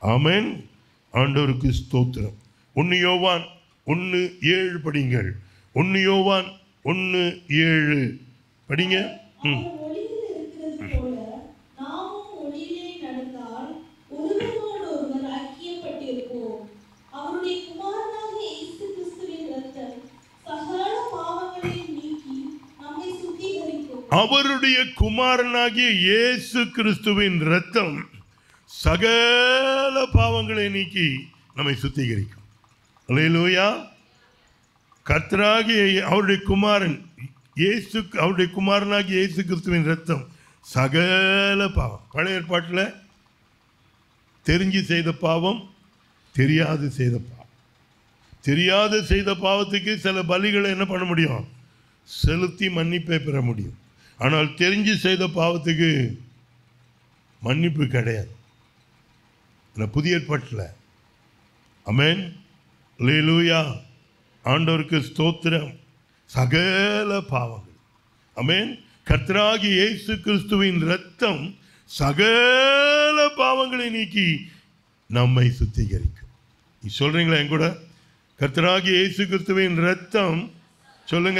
Speaker 3: ஆமென் ஆண்டவருக்கு ஸ்தோத்திரம் ஒன்று யோவான் ஒன்று ஏழு படிங்கள் ஒன்று யோவான் ஒன்று ஏழு படிங்க ம்
Speaker 4: அவர் ஒளியில் இருக்கிறது போல நாமும் ஒளியிலே நடந்தால் ஒருவரோடு ஒருவர் ஐக்கியப்பட்டிருப்போம் அவருடைய குமாரனாகிய இயேசு கிறிஸ்துவின் இரத்தம் சகல பாவங்களையும் நீக்கி நம்மை சுத்திகரிக்கும்
Speaker 3: அவருடைய குமாரனாகிய இயேசு கிறிஸ்துவின் இரத்தம் சகல பாவங்களை நீக்கி நம்மை சுத்திகரிக்கும் அல்லேலூயா கர்த்தராகிய அவருடைய குமாரன் இயேசு அவருடைய குமாரனாகிய இயேசு கிறிஸ்துவின் இரத்தம் சகல பாவம் பழைய ஏற்பாட்டில் தெரிஞ்சு செய்த பாவம் தெரியாது செய்த பாவம் தெரியாது செய்த பாவத்துக்கு சில பலிகளை என்ன பண்ண முடியும் செலுத்தி மன்னிப்பை பெற முடியும் ஆனால் தெரிஞ்சு செய்த பாவத்துக்கு மன்னிப்பு கிடையாது இந்த புதிய ஏற்பாட்டில் அமேன் லேலூயா ஆண்டவருக்கு ஸ்தோத்திரம் சகல பாவங்கள் அமேன் கர்த்தராகி இயேசு கிறிஸ்துவின் இரத்தம் சகல பாவங்களை நீக்கி நம்மை சுத்திகரிக்கும் நீ சொல்றீங்களா என் கூட கர்த்தராகி இயேசு கிறிஸ்துவின் இரத்தம் சொல்லுங்க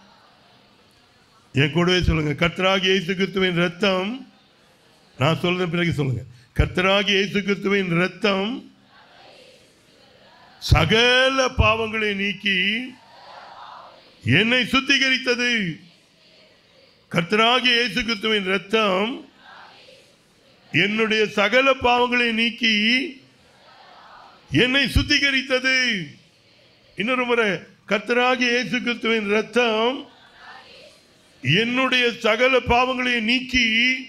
Speaker 3: என் கூடவே சொல்லுங்க கர்த்தராகி இயேசு கிறிஸ்துவின் இரத்தம் நான் சொல்ற பிறகு சொல்லுங்க கர்த்தராகி இயேசு கிறிஸ்துவின் இரத்தம் சகல பாவங்களை நீக்கி என்னை சுத்திகரித்தது கர்த்தராகி இயேசு கிறிஸ்துவின் இரத்தம் என்னுடைய சகல பாவங்களை நீக்கி என்னை சுத்திகரித்தது இன்னொரு முறை கர்த்தராகி இயேசு கிறிஸ்துவின் இரத்தம் என்னுடைய சகல பாவங்களை நீக்கி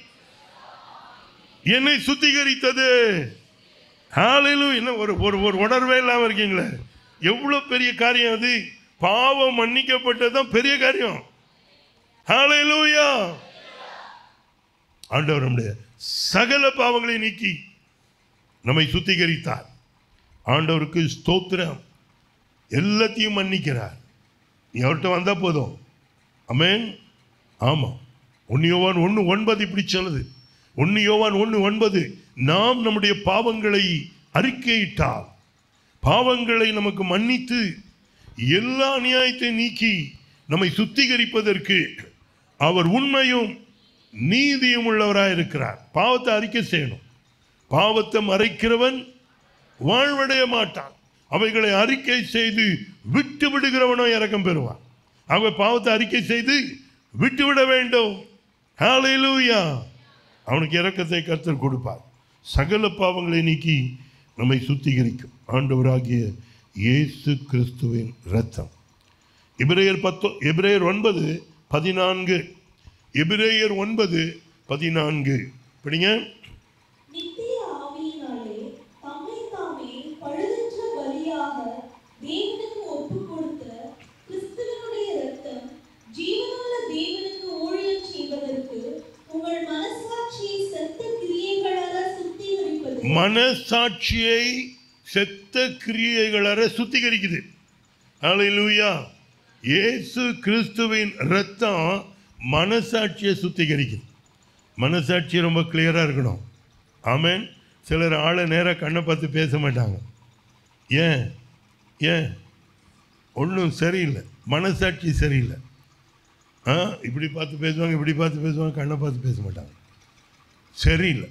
Speaker 3: என்னை சுத்திகரித்தது ஹalleluya என்ன ஒரு ஒரு ஒரு உணர்வே இல்லாமல் இருக்கீங்களே எவ்வளோ பெரிய காரியம் அது பாவம் மன்னிக்கப்பட்டது தான் பெரிய காரியம் ஹalleluya ஆண்டவர் நம்முடைய சகல பாவங்களை நீக்கி நம்மை சுத்திகரித்தார் ஆண்டவருக்கு ஸ்தோத்திரம் எல்லாத்தையும் மன்னிக்கிறார் நீ அவர்கிட்ட வந்தால் போதும் அமேன் ஆமாம் ஒன்று யோவான் ஒன்று ஒன்பது இப்படி சொல்லுது ஒன்று யோவான் ஒன்று ஒன்பது நாம் நம்முடைய பாவங்களை அறிக்கையிட்டால் பாவங்களை நமக்கு மன்னித்து எல்லா நியாயத்தை நீக்கி நம்மை சுத்திகரிப்பதற்கு அவர் உண்மையும் நீதியும் உள்ளவராக இருக்கிறார் பாவத்தை அறிக்கை செய்யணும் பாவத்தை மறைக்கிறவன் வாழ்வடைய மாட்டான் அவைகளை அறிக்கை செய்து விட்டு விடுகிறவனோ இறக்கம் பெறுவான் அவங்க பாவத்தை அறிக்கை செய்து விட்டுவிட வேண்டும் ஹalleluya அவனுக்கு இரக்கத்தை கர்த்தர் கொடுப்பார் சகல பாவங்களை நீக்கி நம்மை சுத்திகரிக்கும் ஆண்டவராகிய இயேசு கிறிஸ்துவின் இரத்தம் எபிரேயர் பத்தோ எபிரேயர் ஒன்பது பதினான்கு எபிரேயர் ஒன்பது பதினான்கு படிங்க
Speaker 4: நித்திய ஆவியினாலே தம்மை தாமே பழுதற்ற பலியாக தேவனுக்கு ஒப்புக் கொடுத்த கிறிஸ்துவனுடைய இரத்தம் ஜீவனுள்ள தேவனுக்கு ஊழியம் செய்வதற்கு உங்கள் மனசாட்சியை செத்த கிரியைகளால சுத்திகரிப்பது
Speaker 3: மனசாட்சியை செத்த கிரியைகளற சுத்திகரிக்குது ஹalleluya இயேசு கிறிஸ்துவின் ரத்தம் மனசாட்சியை சுத்திகரிக்குது மனசாட்சி ரொம்ப கிளியராக இருக்கணும் ஆமென் சிலர் ஆளை நேராக கண்ணை பார்த்து பேச மாட்டாங்க ஏன் ஏன் ஒன்றும் சரியில்லை மனசாட்சி சரியில்லை ஆ இப்படி பார்த்து பேசுவாங்க இப்படி பார்த்து பேசுவாங்க கண்ணை பார்த்து பேச மாட்டாங்க சரியில்லை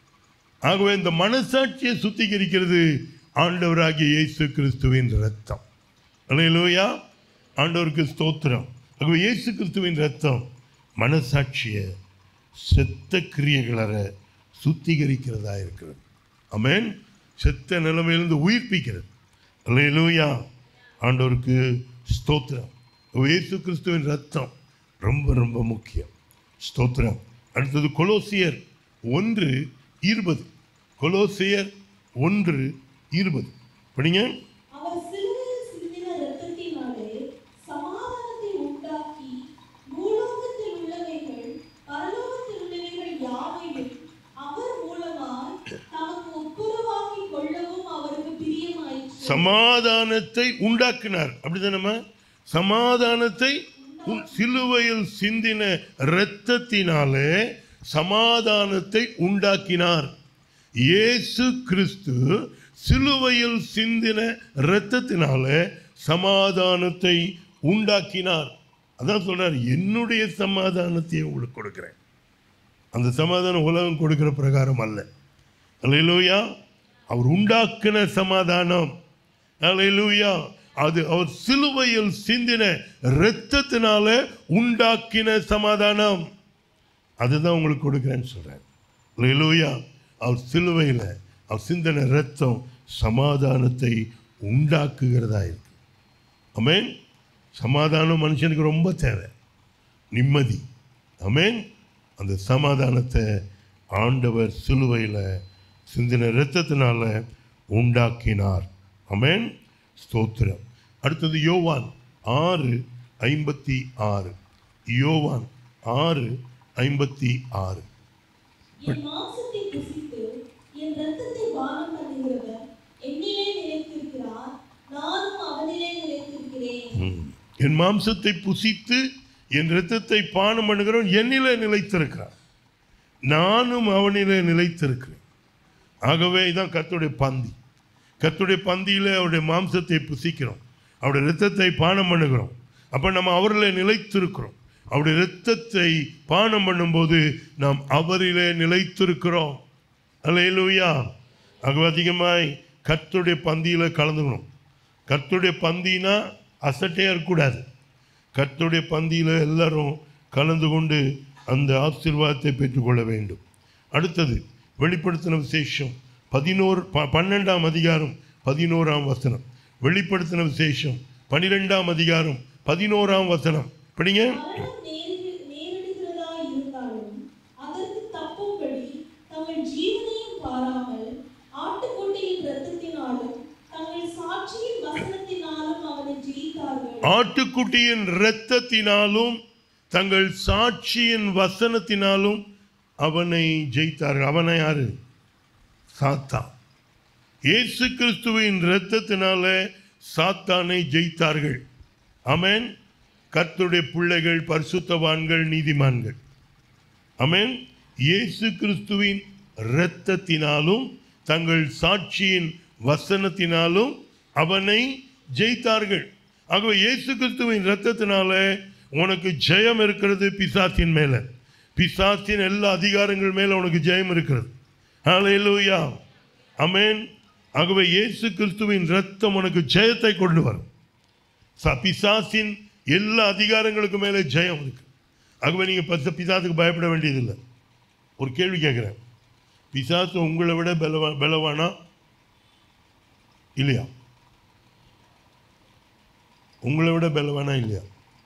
Speaker 3: ஆகவே இந்த மனசாட்சியை சுத்திகரிக்கிறது ஆண்டவராகிய இயேசு கிறிஸ்துவின் ரத்தம் அல்லேலூயா ஆண்டவருக்கு ஸ்தோத்திரம் ஆகவே இயேசு கிறிஸ்துவின் ரத்தம் மனசாட்சியை செத்த கிரியைகளற சுத்திகரிக்கிறதா இருக்கிறது ஆமென் செத்த நிலைமையிலிருந்து உயிர்ப்பிக்கிறது அல்லேலூயா ஆண்டவருக்கு ஸ்தோத்திரம் இயேசு கிறிஸ்துவின் ரத்தம் ரொம்ப ரொம்ப முக்கியம் ஸ்தோத்திரம் அடுத்தது கொலோசியர் ஒன்று இருபது கொலோசியர் ஒன்று இருபது படிங்க
Speaker 4: அவர் சிலுவையில் சிந்தின இரத்தத்தினாலே சமாதானத்தை உண்டாக்கி பூலோகத்தில் உள்ளவைகள் பரலோகத்தில் உள்ளவைகள் யாவையும் அவர் மூலமாய் தமக்கு ஒப்புரவாக்கிக் கொள்ளவும் அவருக்கு பிரியமாயிற்று
Speaker 3: சமாதானத்தை உண்டாக்கினார் அப்படிதானம்மா சமாதானத்தை உன் சிலுவையில் சிந்தின இரத்தத்தினாலே சமாதானத்தை உண்டாக்கினார் இயேசு கிறிஸ்து சிலுவையில் சிந்தின இரத்தத்தினால சமாதானத்தை உண்டாக்கினார் அதான் சொல்றார் என்னுடைய சமாதானத்தை உங்களுக்கு கொடுக்கிறேன் அந்த சமாதானம் உலகம் கொடுக்கிற பிரகாரம் அல்ல அல்லேலூயா அவர் உண்டாக்கின சமாதானம் அல்லேலூயா அது அவர் சிலுவையில் சிந்தின இரத்தத்தினால உண்டாக்கின சமாதானம் அதுதான் உங்களுக்கு கொடுக்குறேன்னு சொல்றார் அல்லேலூயா அவர் சிலுவையில் அவர் சிந்தின இரத்தம் சமாதானத்தை உண்டாக்குகிறதா இருக்கு அமேன் சமாதானம் மனுஷனுக்கு ரொம்ப தேவை நிம்மதி அமேன் அந்த சமாதானத்தை ஆண்டவர் சிலுவையில் சிந்தின இரத்தத்தினால உண்டாக்கினார் அமேன் ஸ்தோத்திரம் அடுத்தது யோவான் ஆறு ஐம்பத்தி ஆறு யோவான் ஆறு ஐம்பத்தி ஆறு
Speaker 4: என் மாம்சத்தை புசித்து என் இரத்தத்தை பானம் பண்ணுகிறவர் என்னிலே நிலைத்திருக்கிறார் நானும் அவனிலே நிலைத்திருக்கிறேன்
Speaker 3: ம். என் மாம்சத்தை புசித்து என் இரத்தத்தை பானம் பண்ணுகிறவன் என்னிலே நிலைத்திருக்கிறார் நானும் அவனிலே நிலைத்திருக்கிறேன் ஆகவே இதான் கர்த்தருடைய பந்தி கர்த்தருடைய பந்தியில் அவருடைய மாம்சத்தை புசிக்கிறோம் அவருடைய இரத்தத்தை பானம் பண்ணுகிறோம் அப்போ நம்ம அவரில் நிலைத்திருக்கிறோம் அவருடைய இரத்தத்தை பானம் பண்ணும்போது நாம் அவரிலே நிலைத்திருக்கிறோம் அல்லேலூயா ஆகவே அதிகமாய் கர்த்தருடைய பந்தியில் கலந்துக்கணும் கர்த்தருடைய பந்தினா அசட்டையாக இருக்கக்கூடாது கர்த்தருடைய பந்தியில் எல்லாரும் கலந்து கொண்டு அந்த ஆசீர்வாதத்தை பெற்றுக்கொள்ள வேண்டும் அடுத்தது வெளிப்படுத்தின விசேஷம் பதினோரு ப பன்னெண்டாம் அதிகாரம் பதினோராம் வசனம் வெளிப்படுத்தின விசேஷம் பனிரெண்டாம் அதிகாரம் பதினோராம் வசனம் படிங்க
Speaker 4: மரணம் நேரிடு- நேரிடுகிறதா இருந்தாலும் அதற்கு தப்பும்படி தங்கள் ஜீவனையும் பாராமல் ஆட்டுக்குட்டியின் இரத்தத்தினாலும் தங்கள் சாட்சியின் வசனத்தினாலும் அவனை ஜெயித்தார்கள்
Speaker 3: ஆட்டுக்குட்டியின் இரத்தத்தினாலும் தங்கள் சாட்சியின் வசனத்தினாலும் அவனை ஜெயித்தார்கள் அவனை யாரு சாத்தா இயேசு கிறிஸ்துவின் இரத்தத்தினால சாத்தானை ஜெயித்தார்கள் அமேன் கர்த்தருடைய பிள்ளைகள் பரிசுத்தவான்கள் நீதிமான்கள் அமேன் இயேசு கிறிஸ்துவின் இரத்தத்தினாலும் தங்கள் சாட்சியின் வசனத்தினாலும் அவனை ஜெயித்தார்கள் ஆகவே இயேசு கிறிஸ்துவின் இரத்தத்தினால உனக்கு ஜெயம் இருக்கிறது பிசாசின் மேல பிசாசின் எல்லா அதிகாரங்கள் மேல உனக்கு ஜெயம் இருக்கிறது ஹalleluya அமேன் ஆகவே இயேசு கிறிஸ்துவின் இரத்தம் உனக்கு ஜெயத்தை கொண்டு வரும் ச- பிசாசின் எல்லா அதிகாரங்களுக்கு மேலே ஜெயம் இருக்கு ஆகவே நீங்கள் பச பிசாசுக்கு பயப்பட வேண்டியதில்லை ஒரு கேள்வி கேட்குறேன் பிசாசு உங்களை விட பலவா பலவானா இல்லையா உங்களை விட பலவானா இல்லையா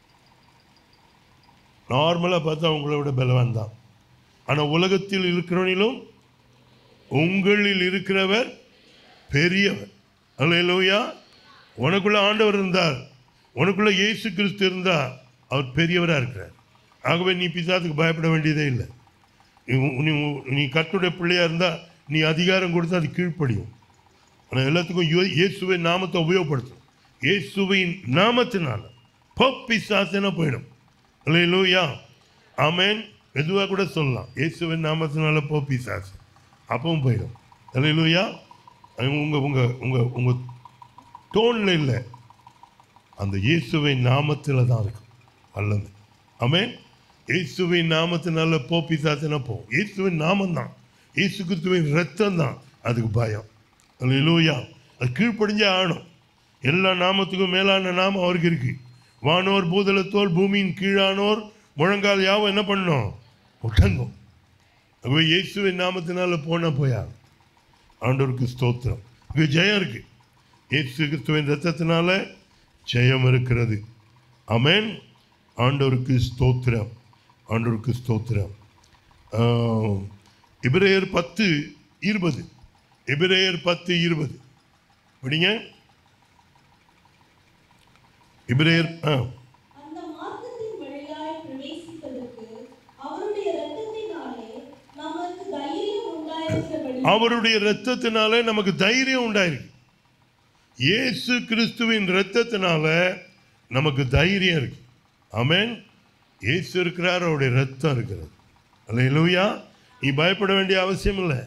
Speaker 3: நார்மலாக பார்த்தா உங்களை விட பலவான் தான் ஆனால் உலகத்தில் இருக்கிறவனிலும் உங்களில் இருக்கிறவர் பெரியவர் அல்லேலூயா உனக்குள்ள ஆண்டவர் இருந்தார் உனக்குள்ள இயேசு கிறிஸ்து இருந்தார் அவர் பெரியவராக இருக்கிறார் ஆகவே நீ பிசாசுக்கு பயப்பட வேண்டியதே இல்லை நீ- நீ நீ கர்த்தருடைய பிள்ளையா இருந்தால் நீ அதிகாரம் கொடுத்தா அது கீழ்ப்படியும் ஆனால் எல்லாத்துக்கும் யோ- இயேசுவின் நாமத்தை உபயோகப்படுத்தும் இயேசுவின் நாமத்தினால போ பிசாசுன்னா போயிடும் அல்லேலூயா ஆமென் மெதுவாக கூட சொல்லலாம் இயேசுவின் நாமத்தினால போ பிசாசு அப்பவும் போயிடும் அல்லேலூயா உங்கள் உங்கள் உங்கள் உங்கள் டோனில் இல்லை அந்த இயேசுவின் நாமத்தில் தான் இருக்கும் வல்லமை ஆமென் இயேசுவின் நாமத்தினால போ பிசாசுனா போ இயேசுவின் நாமம் தான் இயேசு கிறிஸ்துவின் ரத்தம் தான் அதுக்கு பயம் அல்லேலூயா அது கீழ்ப்படிஞ்சே ஆகணும் எல்லா நாமத்துக்கும் மேலான நாமம் அவருக்கு இருக்கு வானோர் பூதலத்தோர் பூமியின் கீழானோர் முழங்கால் யாவும் என்ன பண்ணணும் ஒட்டங்கும் ஆகவே இயேசுவின் நாமத்தினால போனா போயா ஆண்டவருக்கு ஸ்தோத்திரம் இங்கே ஜெயம் இருக்கு இயேசு கிறிஸ்துவின் ரத்தத்தினால ஜெயம் இருக்கிறது அமேன் ஆண்டவருக்கு ஸ்தோத்திரம் ஆண்டவருக்கு ஸ்தோத்திரம் ஆம், எபிரேயர் பத்து இருபது எபிரேயர் பத்து இருபது படிங்க எபிரேயர் ஆ
Speaker 4: அந்த மார்க்கத்தின் வழியாய் பிரவேசிப்பதற்கு அவருடைய இரத்தத்தினாலே நமக்கு தைரியம் உண்டாயிருக்கிறபடி
Speaker 3: அவருடைய இரத்தத்தினால நமக்கு தைரியம் உண்டாயிருக்கு இயேசு கிறிஸ்துவின் இரத்தத்தினால நமக்கு தைரியம் இருக்கு ஆமென் இயேசு இருக்கிறார் அவருடைய ரத்தம் இருக்கிறது அல்லேலூயா நீ பயப்பட வேண்டிய அவசியம் இல்லை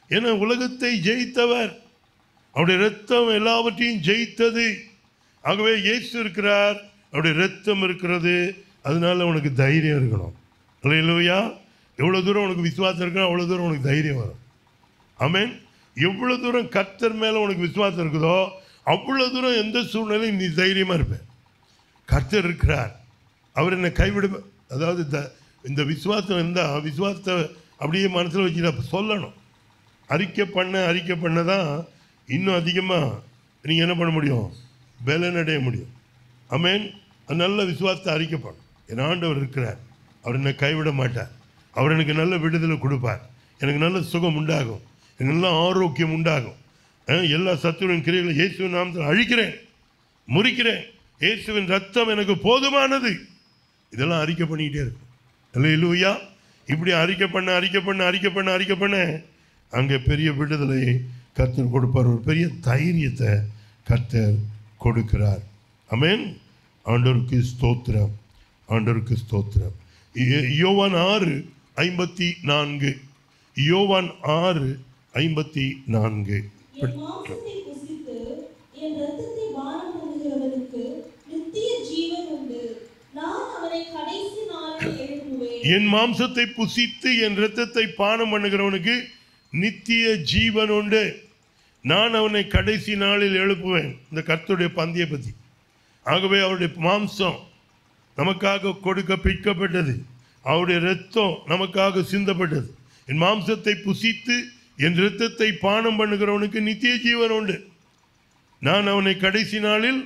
Speaker 3: ஏன்னா உலகத்தை ஜெயித்தவர் அவருடைய ரத்தம் எல்லாவற்றையும் ஜெயித்தது ஆகவே இயேசு இருக்கிறார் அவருடைய ரத்தம் இருக்கிறது அதனால உனக்கு தைரியம் இருக்கணும் இல்லையா எவ்வளோ தூரம் உனக்கு விசுவாசம் இருக்கோ அவ்வளோ தூரம் உனக்கு தைரியம் வரும் ஆமென் எவ்வளோ தூரம் கர்த்தர் மேலே உனக்கு விசுவாசம் இருக்குதோ அவ்வளோ தூரம் எந்த சூழ்நிலையும் நீ தைரியமாக இருப்பேன் கர்த்தர் இருக்கிறார் அவர் என்னை கைவிட அதாவது த- இந்த விசுவாசம் இருந்தால் விசுவாசத்தை அப்படியே மனசில் வச்சு சொல்லணும் அறிக்கை பண்ண அறிக்கை பண்ண தான் இன்னும் அதிகமாக நீங்கள் என்ன பண்ண முடியும் பலன் அடைய முடியும் அமேன் நல்ல விசுவாசத்தை அறிக்கை பண்ணும் என் ஆண்டவர் இருக்கிறார் அவர் என்னை கைவிட மாட்டார் அவர் எனக்கு நல்ல விடுதலை கொடுப்பார் எனக்கு நல்ல சுகம் உண்டாகும் எனக்கு நல்ல ஆரோக்கியம் உண்டாகும் அஹ், எல்லா சத்துருவின் கிரியைகளை இயேசுவின் நாமத்தில் அழிக்கிறேன் முறிக்கிறேன் இயேசுவின் ரத்தம் எனக்கு போதுமானது இதெல்லாம் அறிக்கை பண்ணிக்கிட்டே இருக்கும் அல்லேலூயா இப்படி அறிக்கை பண்ண அறிக்கை பண்ண அறிக்கை பண்ண அறிக்கை பண்ண அங்கே பெரிய விடுதலையை கர்த்தர் கொடுப்பார் ஒரு பெரிய தைரியத்தை கர்த்தர் கொடுக்கிறார் அமேன் ஆண்டவருக்கு ஸ்தோத்திரம் ஆண்டவருக்கு ஸ்தோத்திரம் யோ- யோவான் ஆறு ஐம்பத்தி நான்கு யோவான் ஆறு ஐம்பத்தி நான்கு
Speaker 4: என் மாம்சத்தை புசித்து என் இரத்தத்தை பானம் பண்ணுகிறவனுக்கு நித்திய ஜீவன் உண்டு நான் அவனை கடைசி நாளில் எழுப்புவேன்
Speaker 3: என் மாம்சத்தை புசித்து என் இரத்தத்தை பானம் பண்ணுகிறவனுக்கு நித்திய ஜீவன் உண்டு நான் அவனை கடைசி நாளில் எழுப்புவேன் இந்த கர்த்தருடைய பந்தியை பற்றி ஆகவே அவருடைய மாம்சம் நமக்காக கொடுக்க பிற்கப்பட்டது அவருடைய இரத்தம் நமக்காக சிந்தப்பட்டது என் மாம்சத்தை புசித்து என் இரத்தத்தை பானம் பண்ணுகிறவனுக்கு நித்திய ஜீவன் உண்டு நான் அவனை கடைசி நாளில்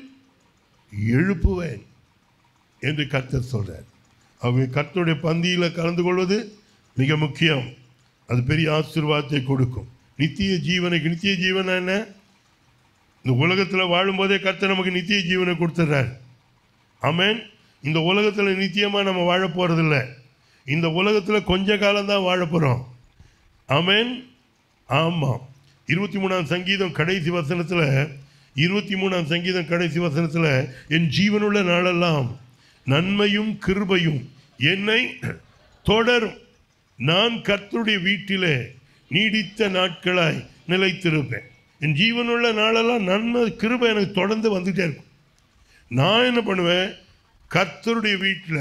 Speaker 3: எழுப்புவேன் என்று கர்த்தர் சொல்றார் அவங்க கர்த்தருடைய பந்தியில் கலந்து கொள்வது மிக முக்கியம் அது பெரிய ஆசீர்வாதத்தை கொடுக்கும் நித்திய ஜீவனுக்கு நித்திய ஜீவன் என்ன இந்த உலகத்தில் வாழும்போதே கர்த்தர் நமக்கு நித்திய ஜீவனை கொடுத்துட்றார் ஆமென் இந்த உலகத்தில் நித்தியமாக நம்ம வாழ போகிறதில்ல இந்த உலகத்தில் கொஞ்ச காலம்தான் வாழ போகிறோம் ஆமென் ஆமாம் இருபத்தி மூணாம் சங்கீதம் கடைசி வசனத்தில் இருபத்தி மூணாம் சங்கீதம் கடைசி வசனத்தில் என் ஜீவனுள்ள நாளெல்லாம் நன்மையும் கிருபையும் என்னை தொடரும் நான் கர்த்தருடைய வீட்டிலே நீடித்த நாட்களாய் நிலைத்திருப்பேன் என் ஜீவனுள்ள நாளெல்லாம் நன்மை கிருபை எனக்கு தொடர்ந்து வந்துட்டே இருக்கும் நான் என்ன பண்ணுவேன் கர்த்தருடைய வீட்டில்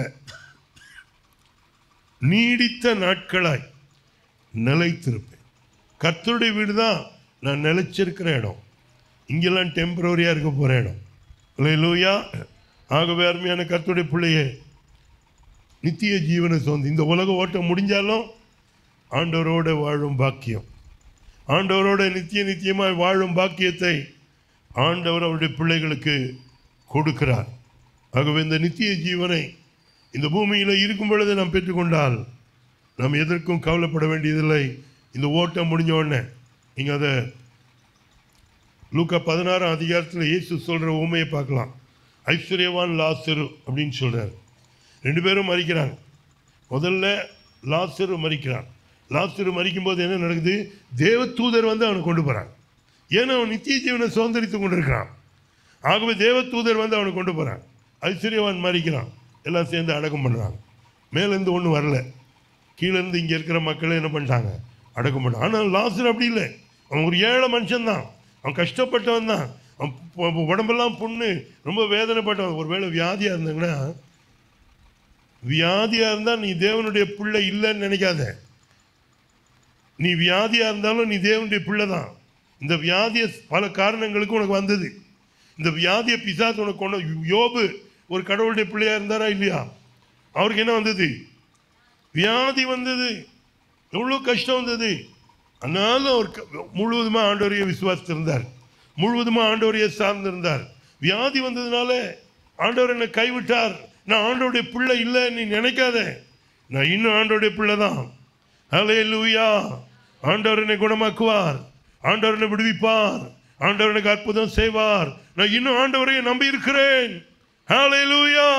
Speaker 3: நீடித்த நாட்களாய் நிலைத்திருப்பேன் கர்த்தருடைய வீடு தான் நான் நிலைச்சிருக்கிற இடம் இங்கெல்லாம் டெம்பரரியாக இருக்க போகிற இடம் லூயா ஆகவே அருமையான கர்த்தருடைய பிள்ளையே நித்திய ஜீவனை சொந்த இந்த உலக ஓட்டம் முடிஞ்சாலும் ஆண்டவரோட வாழும் பாக்கியம் ஆண்டவரோட நித்திய நித்தியமாய் வாழும் பாக்கியத்தை ஆண்டவர் அவருடைய பிள்ளைகளுக்கு கொடுக்கிறார் ஆகவே இந்த நித்திய ஜீவனை இந்த பூமியில் இருக்கும் பொழுது நாம் பெற்றுக்கொண்டால் நாம் எதற்கும் கவலைப்பட வேண்டியதில்லை இந்த ஓட்டம் முடிஞ்ச உடனே நீங்கள் அதை லூக்கா பதினாறாம் அதிகாரத்தில் இயேசு சொல்கிற உண்மையை பார்க்கலாம் ஐஸ்வர்யவான் லாசரு அப்படின்னு சொல்கிறார் ரெண்டு பேரும் மறிக்கிறாங்க முதல்ல லாசரு மறிக்கிறான் லாசரு மறிக்கும்போது என்ன நடக்குது தேவதூதர் வந்து அவனை கொண்டு போகிறாங்க ஏன்னா அவன் நித்திய ஜீவனை சுதந்திரித்து கொண்டு இருக்கிறான் ஆகவே தேவதூதர் வந்து அவனை கொண்டு போகிறான் ஐஸ்வர்யவான் மறிக்கிறான் எல்லாம் சேர்ந்து அடக்கம் பண்ணுறாங்க மேலேருந்து ஒன்றும் வரல கீழேருந்து இங்கே இருக்கிற மக்கள் என்ன பண்ணிட்டாங்க அடக்கம் பண்ணாங்க ஆனால் லாசர் அப்படி இல்லை அவன் ஒரு ஏழை மனுஷன்தான் அவன் கஷ்டப்பட்டவன் தான் அவன் பு- உடம்பெல்லாம் புண்ணு ரொம்ப வேதனைப்பட்டவன் ஒருவேளை வியாதியாக இருந்தாங்கன்னா வியாதியாக இருந்தால் நீ தேவனுடைய பிள்ளை இல்லைன்னு நினைக்காத நீ வியாதியாக இருந்தாலும் நீ தேவனுடைய பிள்ளை தான் இந்த வியாதியை பல காரணங்களுக்கு உனக்கு வந்தது இந்த வியாதியை பிசாசு உனக்கு கொண்டு யோபு ஒரு கடவுளுடைய பிள்ளையா இருந்தாரா இல்லையா அவருக்கு என்ன வந்தது வியாதி வந்தது எவ்வளோ கஷ்டம் வந்தது ஆனாலும் அவர் க- முழுவதுமாக ஆண்டவரையே விசுவாசித்திருந்தார் முழுவதுமாக ஆண்டவரையே சார்ந்திருந்தார் வியாதி வந்ததுனால ஆண்டவர் என்னை கைவிட்டார் நான் ஆண்டவருடைய பிள்ளை இல்லை நீ நினைக்காத நான் இன்னும் ஆண்டவருடைய பிள்ளை தான் ஹலே லூயா ஆண்டவர் என்னை குணமாக்குவார் ஆண்டவர் என்னை விடுவிப்பார் ஆண்டவர் எனக்கு அற்புதம் செய்வார் நான் இன்னும் ஆண்டவரையே நம்பி இருக்கிறேன் ஹலே லூயா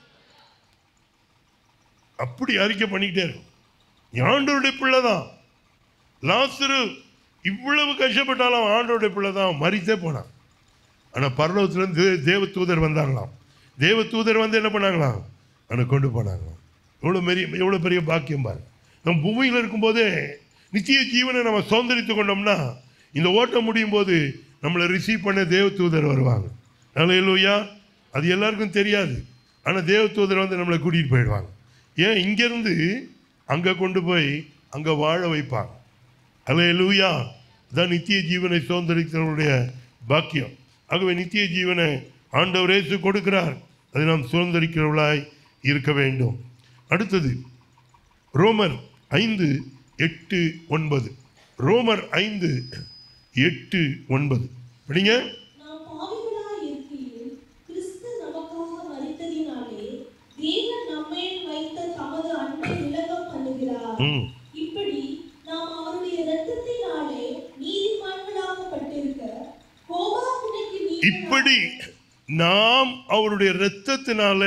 Speaker 3: அப்படி அறிக்கை பண்ணிக்கிட்டே இருக்கும் நீ ஆண்டவருடைய பிள்ளை தான் லாசரு இவ்வளவு கஷ்டப்பட்டாலும் அவன் ஆண்டவருடைய பிள்ளை தான் மறித்தே போனான் ஆனால் பரலோகத்துலேருந்து தேவ தூதர் வந்தாங்களாம் தேவ தூதர் வந்து என்ன பண்ணாங்களாம் அவனை கொண்டு போனாங்களாம் எவ்வளோ பெரிய எவ்வளோ பெரிய பாக்கியம் பாரு நம்ம பூமியில் இருக்கும்போதே நித்திய ஜீவனை நம்ம சுதந்திரித்து கொண்டோம்னா இந்த ஓட்டம் முடியும் போது நம்மளை ரிசீவ் பண்ண தேவதூதர் வருவாங்க அல்லையா அது எல்லாருக்கும் தெரியாது ஆனால் தேவதூதர் வந்து நம்மளை கூட்டிகிட்டு போயிடுவாங்க ஏன் இங்கேருந்து அங்கே கொண்டு போய் அங்கே வாழ வைப்பாங்க அல்லையா தான் நித்திய ஜீவனை சுதந்திரித்தவனுடைய பாக்கியம் ஆகவே நித்திய ஜீவனை ஆண்டவர் இயேசு கொடுக்கிறார் அதை நாம் சுதந்திரிக்கிறவர்களாய் இருக்க வேண்டும் அடுத்தது ரோமர் ஐந்து எட்டு ஒன்பது ரோமர் ஐந்து எட்டு ஒன்பது படிங்க
Speaker 4: நாம் பாவிகளாய் இருக்கையில் கிறிஸ்து நமக்காக மரித்ததினாலே தேவன் நம்மேல் வைத்த தமது அன்பை விளங்க பண்ணுகிறார்
Speaker 3: ம்
Speaker 4: இப்படி நாம் அவருடைய இரத்தத்தினாலே நீதிமான்களாக்கப்பட்டிருக்க கோபாக்கினைக்கு நீங்களாக-
Speaker 3: இப்படி நாம் அவருடைய இரத்தத்தினால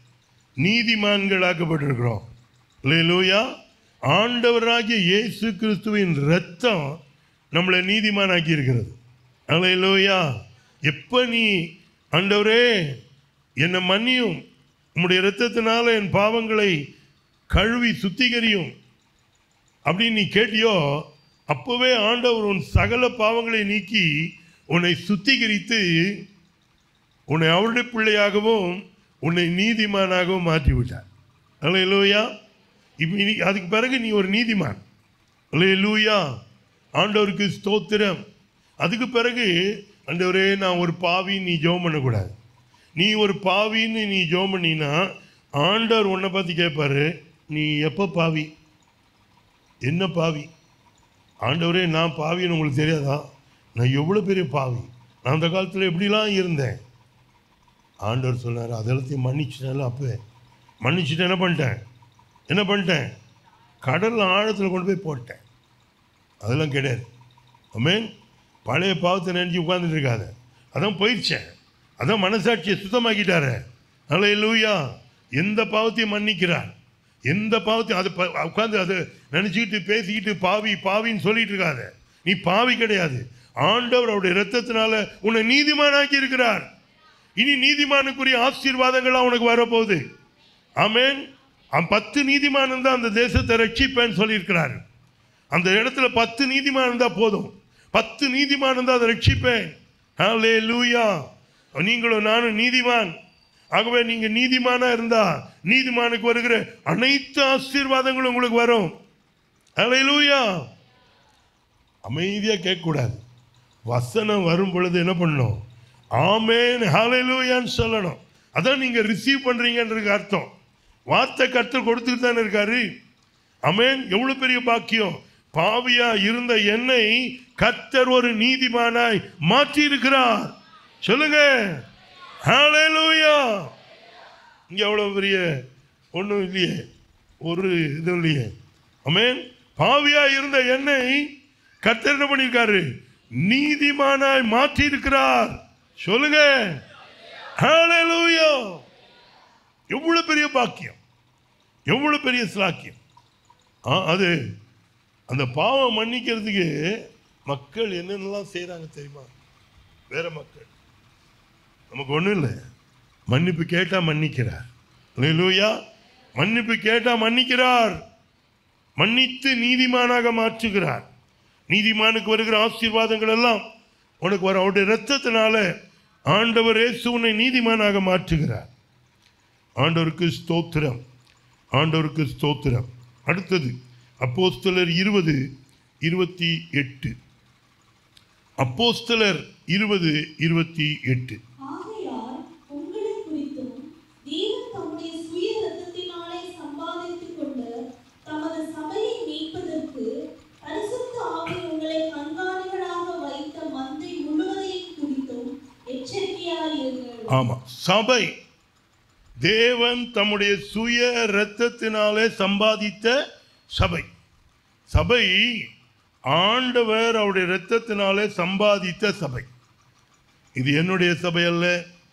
Speaker 3: நீதிமான்களாக்கப்பட்டிருக்கிறோம் லூயா ஆண்டவராகிய இயேசு கிறிஸ்துவின் இரத்தம் நம்மளை நீதிமானாக்கி இருக்கிறது லூயா எப்போ நீ ஆண்டவரே என்னை மன்னியும் உம்முடைய இரத்தத்தினால என் பாவங்களை கழுவி சுத்திகரியும் அப்படின்னு நீ கேட்டியோ அப்போவே ஆண்டவர் உன் சகல பாவங்களை நீக்கி உன்னை சுத்திகரித்து உன்னை அவருடைய பிள்ளையாகவும் உன்னை நீதிமானாகவும் மாற்றி விட்டார் அல்ல லூயா இப்போ இனி அதுக்கு பிறகு நீ ஒரு நீதிமான் அல்ல லூயா ஆண்டவருக்கு ஸ்தோத்திரம் அதுக்கு பிறகு ஆண்டவரே நான் ஒரு பாவி நீ ஜெபம் பண்ணக்கூடாது நீ ஒரு பாவின்னு நீ ஜெபம் பண்ணினா ஆண்டவர் உன்னை பார்த்து கேட்பாரு நீ எப்போ பாவி என்ன பாவி ஆண்டவரே நான் பாவின்னு உங்களுக்கு தெரியாதா நான் எவ்வளோ பெரிய பாவி நான் அந்த காலத்தில் எப்படிலாம் இருந்தேன் ஆண்டவர் சொன்னார் அதெல்லாத்தையும் மன்னிச்சிட்டால அப்போ மன்னிச்சுட்டு என்ன பண்ணிட்டேன் என்ன பண்ணிட்டேன் கடலில் ஆழத்தில் கொண்டு போய் போட்டேன் அதெல்லாம் கிடையாது அமேன் பழைய பாவத்தை நினச்சி உட்கார்ந்துட்டு இருக்காத அதான் போயிடுச்சேன் அதான் மனசாட்சியை சுத்தமாக்கிட்டாரு நல்ல லூயா எந்த பாவத்தையும் மன்னிக்கிறார் எந்த பாவத்தையும் அது உட்காந்து அதை நினச்சிக்கிட்டு பேசிக்கிட்டு பாவி பாவின்னு சொல்லிட்டு இருக்காத நீ பாவி கிடையாது ஆண்டவர் அவருடைய இரத்தத்தினால உன்னை நீதிமானாக்கி இருக்கிறார் இனி நீதிமானுக்குரிய ஆசீர்வாதங்கள்லாம் உனக்கு வரப்போகுது ஆமென் அவன் பத்து நீதிமான் தான் அந்த தேசத்தை ரட்சிப்பேன்னு சொல்லியிருக்கிறார் அந்த இடத்துல பத்து நீதிமான் இருந்தால் போதும் பத்து நீதிமான் இருந்தால் அதை ரட்சிப்பேன் ஹலே லூயா நீங்களும் நானும் நீதிமான் ஆகவே நீங்க நீதிமானா இருந்தா நீதிமானுக்கு வருகிற அனைத்து ஆசீர்வாதங்களும் உங்களுக்கு வரும் ஹலே லூயா அமைதியாக கேட்கக்கூடாது வசனம் வரும் பொழுது என்ன பண்ணணும் ஆமேன் ஹalleluyaன்னு சொல்லணும் அதான் நீங்கள் ரிசீவ் பண்ணுறீங்கன்றது அர்த்தம் வார்த்தை கர்த்தர் கொடுத்துட்டு தானே இருக்காரு அமேன் எவ்வளோ பெரிய பாக்கியம் பாவியா இருந்த என்னை கர்த்தர் ஒரு நீதிமானாய் மாற்றி இருக்கிறார் சொல்லுங்க ஹalleluya இங்க எவ்வளோ பெரிய ஒன்றும் இல்லையே ஒரு இதுவும் இல்லையே அமேன் பாவியா இருந்த என்னை கர்த்தர் என்ன பண்ணியிருக்காரு நீதிமானாய் மாற்றி இருக்கிறார் சொல்லுங்க ஹalleluya எவ்வளவு பெரிய பாக்கியம் எவ்வளவு பெரிய சிலாக்கியம் ஆ, அது அந்த பாவம் மன்னிக்கிறதுக்கு மக்கள் என்னென்னலாம் செய்கிறாங்க தெரியுமா வேற மக்கள் நமக்கு ஒன்றும் இல்லை மன்னிப்பு கேட்டால் மன்னிக்கிறார் லூயா மன்னிப்பு கேட்டால் மன்னிக்கிறார் மன்னித்து நீதிமானாக மாற்றுகிறார் நீதிமானுக்கு வருகிற ஆசீர்வாதங்கள் எல்லாம் உனக்கு வர அவருடைய இரத்தத்தினால ஆண்டவர் இயேசு உன்னை நீதிமானாக மாற்றுகிறார் ஆண்டவருக்கு ஸ்தோத்திரம் ஆண்டவருக்கு ஸ்தோத்திரம் அடுத்தது அப்போஸ்தலர் இருபது இருபத்தி எட்டு அப்போஸ்தலர் இருபது இருபத்தி எட்டு
Speaker 4: ஆகையால் உங்களை குறித்தும் தேவன் தம்முடைய சுய இரத்தத்தினாலே சம்பாதித்துக் கொண்டு தமது சபையை மீட்பதற்கு பரிசுத்த ஆவி உங்களை கண்காணிகளாக வைத்த மந்தை முழுவதையும் குறித்தும் எச்சரிக்கையாயிருங்கள்
Speaker 3: ஆமாம் சபை தேவன் தம்முடைய சுய இரத்தத்தினாலே சம்பாதித்த சபை சபை ஆண்டவர் அவருடைய இரத்தத்தினாலே சம்பாதித்த சபை இது என்னுடைய சபை அல்ல